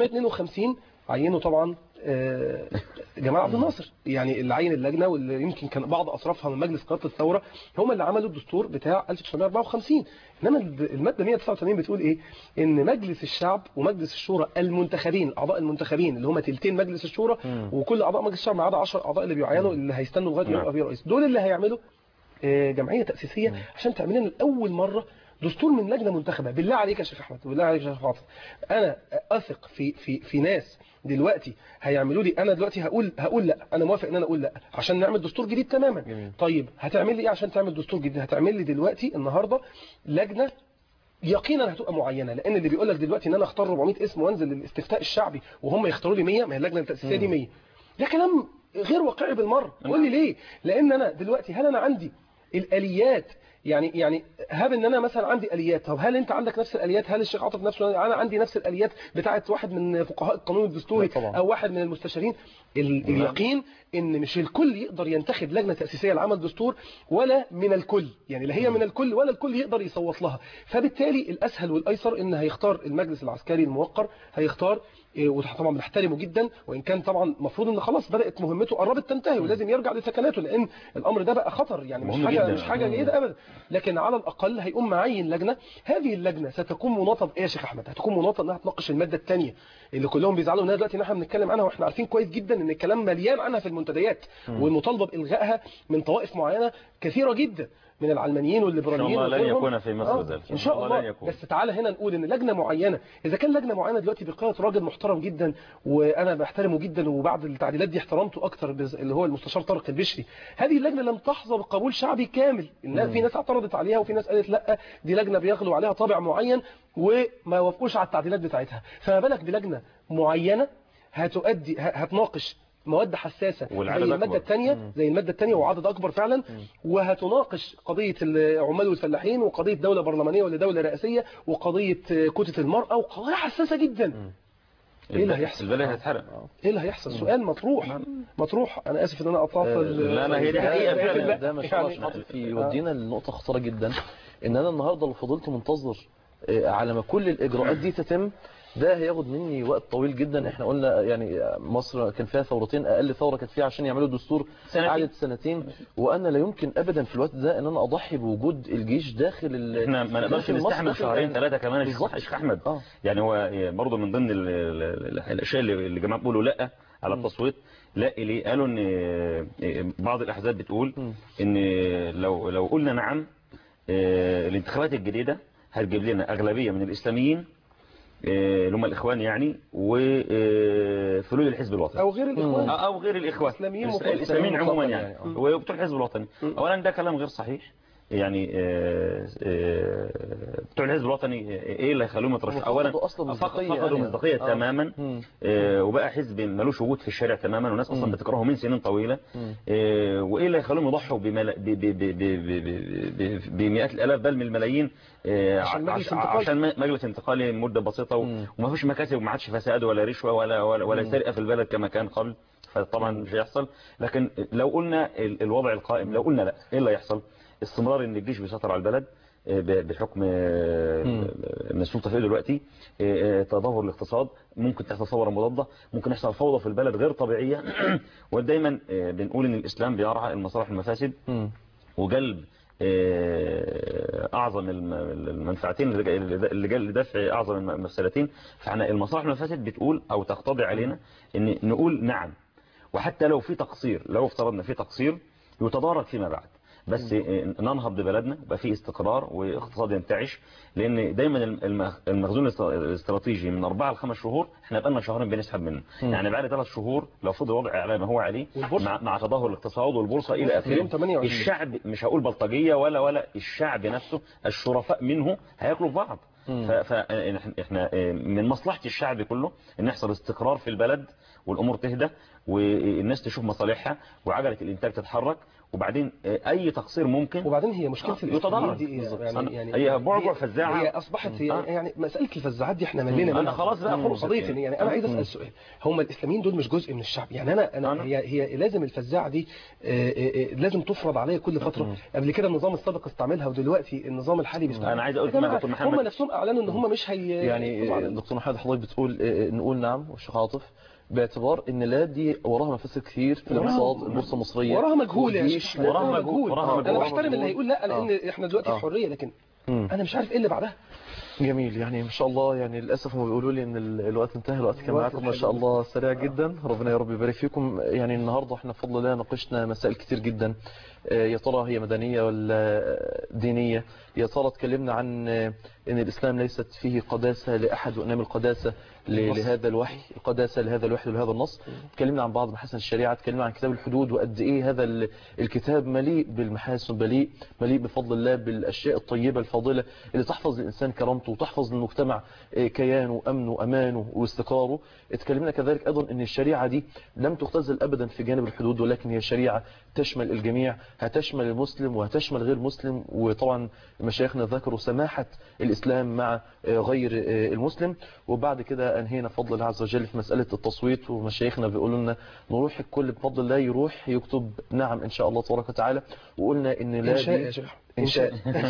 1952 عينه طبعا آه، جمال عبد الناصر يعني اللي عين اللجنه واللي يمكن كان بعض اصرافها من مجلس قياده الثوره هم اللي عملوا الدستور بتاع 1954 انما الماده 189 بتقول ايه ان مجلس الشعب ومجلس الشورى المنتخبين الاعضاء المنتخبين اللي هم تلتين مجلس الشورى وكل اعضاء مجلس الشعب ما عدا 10 اعضاء اللي بيعينوا اللي هيستنوا لغايه نعم. يبقى في رئيس دول اللي هيعملوا آه، جمعيه تاسيسيه عشان تعمل لنا لاول مره دستور من لجنه منتخبه بالله عليك يا شيخ احمد بالله عليك يا شيخ عاطف انا اثق في في في ناس دلوقتي هيعملوا لي انا دلوقتي هقول هقول لا انا موافق ان انا اقول لا عشان نعمل دستور جديد تماما جميل. طيب هتعمل لي ايه عشان تعمل دستور جديد هتعمل لي دلوقتي النهارده لجنه يقينا هتبقى معينه لان اللي بيقول لك دلوقتي ان انا اختار 400 اسم وانزل للاستفتاء الشعبي وهم يختاروا لي 100 ما هي اللجنه التاسيسيه دي 100 ده كلام غير واقعي بالمره قول لي ليه لان انا دلوقتي هل انا عندي الاليات يعني يعني هاب ان انا مثلا عندي اليات طب هل انت عندك نفس الاليات هل الشيخ عاطف نفسه انا عندي نفس الاليات بتاعه واحد من فقهاء القانون الدستوري لا طبعا. او واحد من المستشارين ال- اليقين ان مش الكل يقدر ينتخب لجنه تاسيسيه لعمل دستور ولا من الكل يعني لا هي من الكل ولا الكل يقدر يصوت لها فبالتالي الاسهل والايسر ان هيختار المجلس العسكري الموقر هيختار إيه، وطبعا بنحترمه جدا وان كان طبعا المفروض ان خلاص بدات مهمته قربت تنتهي ولازم يرجع لسكناته لان الامر ده بقى خطر يعني مش مهم حاجه جدا. مش حاجه جيده ابدا لكن على الاقل هيقوم معين لجنه هذه اللجنه ستكون مناطه بايه يا شيخ احمد هتكون مناطه انها تناقش الماده الثانيه اللي كلهم بيزعلوا منها دلوقتي ان احنا بنتكلم عنها واحنا عارفين كويس جدا ان الكلام مليان عنها في المنتديات والمطالبه بالغائها من طوائف معينه كثيره جدا من العلمانيين والليبراليين إن شاء الله لن وغيرهم. يكون في مصر آه، ذلك. ان شاء لن الله يكون. بس تعالى هنا نقول ان لجنه معينه اذا كان لجنه معينه دلوقتي بقياده راجل محترم جدا وانا بحترمه جدا وبعد التعديلات دي احترمته اكتر بز- اللي هو المستشار طارق البشري هذه اللجنه لم تحظى بقبول شعبي كامل الناس- في ناس اعترضت عليها وفي ناس قالت لا دي لجنه بيغلو عليها طابع معين وما وافقوش على التعديلات بتاعتها فما بالك بلجنه معينه هتؤدي ه- هتناقش مواد حساسه زي والعدد الماده أكبر. الثانيه زي الماده الثانيه وعدد اكبر فعلا وهتناقش قضيه العمال والفلاحين وقضيه دوله برلمانيه ولا دوله رئاسيه وقضيه كوته المراه وقضايا حساسه جدا ايه اللي هيحصل البلد هتحرق ايه اللي هيحصل سؤال مطروح مطروح انا اسف ان انا قطعت آه، ال- لا، لا، هي دي حقيقة لا، فعلا. لا، ده ما شاء الله يعني- عاطف يودينا لنقطة خطيرة جدا ان انا النهاردة لو فضلت منتظر آه، على ما كل الاجراءات دي تتم ده هياخد مني وقت طويل جدا احنا قلنا يعني مصر كان فيها ثورتين اقل ثورة كانت فيها عشان يعملوا دستور سنتين. قعدت سنتين وانا لا يمكن ابدا في الوقت ده ان انا اضحي بوجود الجيش داخل ال- احنا ما نقدرش داخل مصر، نستحمل داخل شهرين ال- ثلاثه كمان يا بالظبط. شيخ شيخ احمد اه يعني هو برضه من ضمن ال- ال- ال- الاشياء اللي اللي الجماعه بيقولوا لا على التصويت لا ليه قالوا ان بعض الاحزاب بتقول مم. ان لو لو قلنا نعم آه، الانتخابات الجديده هتجيب لنا اغلبيه من الاسلاميين آه، اللي هم الاخوان يعني وفلول الحزب الوطني او غير الاخوان او غير الاخوان الإسلاميين الإس- مطلقاً. الاسلاميين عموما مطلقاً يعني يعني. وبتوع الحزب الوطني اولا ده كلام غير صحيح يعني آه، آه، بتوع الحزب الوطني ايه اللي هيخلوهم يترشحوا اولا فقدوا أصلاً فقد- مصداقية فقدوا يعني. مصداقيه آه. تماما مم. آه، وبقى حزب ملوش وجود في الشارع تماما والناس اصلا مم. بتكرهه من سنين طويله مم. آه، وايه اللي هيخليهم يضحوا بملا- ب- ب- ب- ب- ب- ب- ب- بمئات الالاف بل من الملايين آه، عشان ع- مجلس عش- انتقالي. عشان م- مجلس انتقالي مده بسيطه و- مم. وما فيش مكاسب وما عادش فساد ولا رشوه ولا ولا, ولا سرقه في البلد كما كان قبل فطبعا مش هيحصل لكن لو قلنا ال- الوضع القائم لو قلنا لا ايه اللي هيحصل استمرار ان الجيش بيسيطر على البلد آه، ب- بحكم آه، مم. ان السلطه في ايده دلوقتي آه، آه، تدهور الاقتصاد ممكن تحصل ثوره مضاده ممكن يحصل فوضى في البلد غير طبيعيه ودايما آه، بنقول ان الاسلام بيرعى المصالح والمفاسد مم. وجلب آه، اعظم الم- المنفعتين اللي لدفع اعظم المفسدتين فاحنا المصالح المفاسد بتقول او تقتضي علينا ان نقول نعم وحتى لو في تقصير لو افترضنا في تقصير يتدارك فيما بعد بس ننهض ببلدنا يبقى في استقرار واقتصاد ينتعش لان دايما الم- المخزون الاست- الاستراتيجي من اربعه لخمس شهور احنا بقالنا شهرين بنسحب منه يعني بعد ثلاث شهور لو فضل الوضع على ما هو عليه والبورصة. مع, مع تدهور الاقتصاد والبورصه الى في يوم اخره 28. الشعب مش هقول بلطجيه ولا ولا الشعب نفسه الشرفاء منه هياكلوا في بعض فاحنا من مصلحه الشعب كله ان يحصل استقرار في البلد والامور تهدى والناس تشوف مصالحها وعجله الانتاج تتحرك وبعدين اي تقصير ممكن وبعدين هي مشكله آه، الإسلاميين يتضرر. دي بالظبط. يعني يعني هي بعبع هي- فزاعة. هي اصبحت هي آه. يعني مساله الفزاعات دي احنا ملينا أنا منها خلاص بقى خلاص خلصت قضيه يعني. يعني انا عايز مم. اسال سؤال هم الاسلاميين دول مش جزء من الشعب يعني انا انا أنا- هي هي لازم الفزاعه دي آه، آه، آه، لازم تفرض عليا كل فتره قبل كده النظام السابق استعملها ودلوقتي النظام الحالي بيستعملها أنا عايز أقول يا جماعة، كمان دكتور محمد. هم نفسهم اعلنوا ان هم مش هي يعني طبعاً. دكتور محمد حضرتك بتقول آه، نقول نعم والشيخ عاطف باعتبار ان لا دي وراها مفاسد كتير في وراها- الاقتصاد البورصه المصريه وراها مجهول يا والجيش، شيخ وراها وراها مجهول، مجهول وراها انا مجهول. بحترم اللي هيقول لا لان احنا دلوقتي آه. في حريه لكن مم. انا مش عارف ايه اللي بعدها جميل يعني ما شاء الله يعني للاسف هم بيقولوا لي ان ال- الوقت انتهى الوقت كان الوقت معاكم ما شاء الحلو. الله سريع جدا ربنا يا رب يبارك فيكم يعني النهارده احنا بفضل الله ناقشنا مسائل كتير جدا آه، يا ترى هي مدنيه ولا دينيه يا ترى اتكلمنا عن آه، ان الاسلام ليست فيه قداسه لاحد وانما القداسه ل- النص. لهذا الوحي القداسه لهذا الوحي ولهذا النص اتكلمنا عن بعض محاسن الشريعه اتكلمنا عن كتاب الحدود وقد ايه هذا ال- الكتاب مليء بالمحاسن مليء مليء بفضل الله بالاشياء الطيبه الفاضله اللي تحفظ الانسان كرامته وتحفظ للمجتمع آه، كيانه امنه امانه واستقراره اتكلمنا كذلك ايضا ان الشريعه دي لم تختزل ابدا في جانب الحدود ولكن هي شريعه تشمل الجميع هتشمل المسلم وهتشمل غير المسلم وطبعا مشايخنا ذكروا سماحه الاسلام مع آه، غير آه، المسلم وبعد كده انهينا بفضل الله عز وجل في مساله التصويت ومشايخنا بيقولوا لنا نروح الكل بفضل الله يروح يكتب نعم ان شاء الله تبارك وتعالى وقلنا ان لا ان شاء دي- يا شيخ إن شاء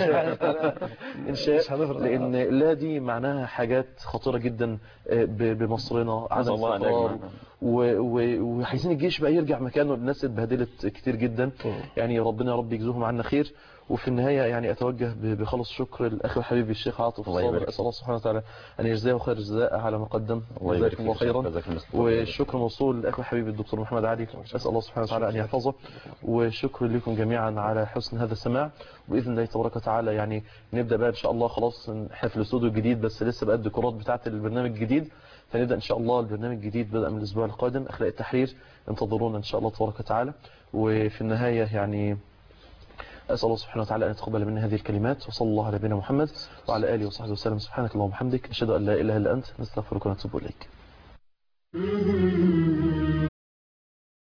إن شاء مش هنفرض. لأن لا دي معناها حاجات خطيرة جدا آه، ب- بمصرنا عدم نسأل الله أن استقرار يجمعنا. و- و- وعايزين الجيش بقى يرجع مكانه الناس اتبهدلت كتير جدا يعني ربنا يا رب يجزوهم عنا خير وفي النهاية يعني أتوجه ب- بخلص شكر الأخ وحبيبي الشيخ عاطف الله الصابر يبارك أسأل الله سبحانه وتعالى أن يجزاه خير الجزاء على ما قدم الله يبارك جزاكم الله فيك يا شيخ. خيرا جزاك الله خير. والشكر موصول للأخ وحبيبي الدكتور محمد علي أسأل الله سبحانه وتعالى أن يحفظه وشكر لكم جميعا على حسن هذا السماع وبإذن الله تبارك وتعالى يعني نبدأ بقى إن شاء الله خلاص احنا في الاستوديو الجديد بس لسه بقى الديكورات بتاعة البرنامج الجديد فنبدأ إن شاء الله البرنامج الجديد بدأ من الأسبوع القادم أخلاق التحرير انتظرونا إن شاء الله تبارك وتعالى وفي النهاية يعني أسأل الله سبحانه وتعالى أن يتقبل منا هذه الكلمات وصلى الله على نبينا محمد وعلى آله وصحبه وسلم سبحانك اللهم وبحمدك أشهد أن لا إله إلا أنت نستغفرك ونتوب إليك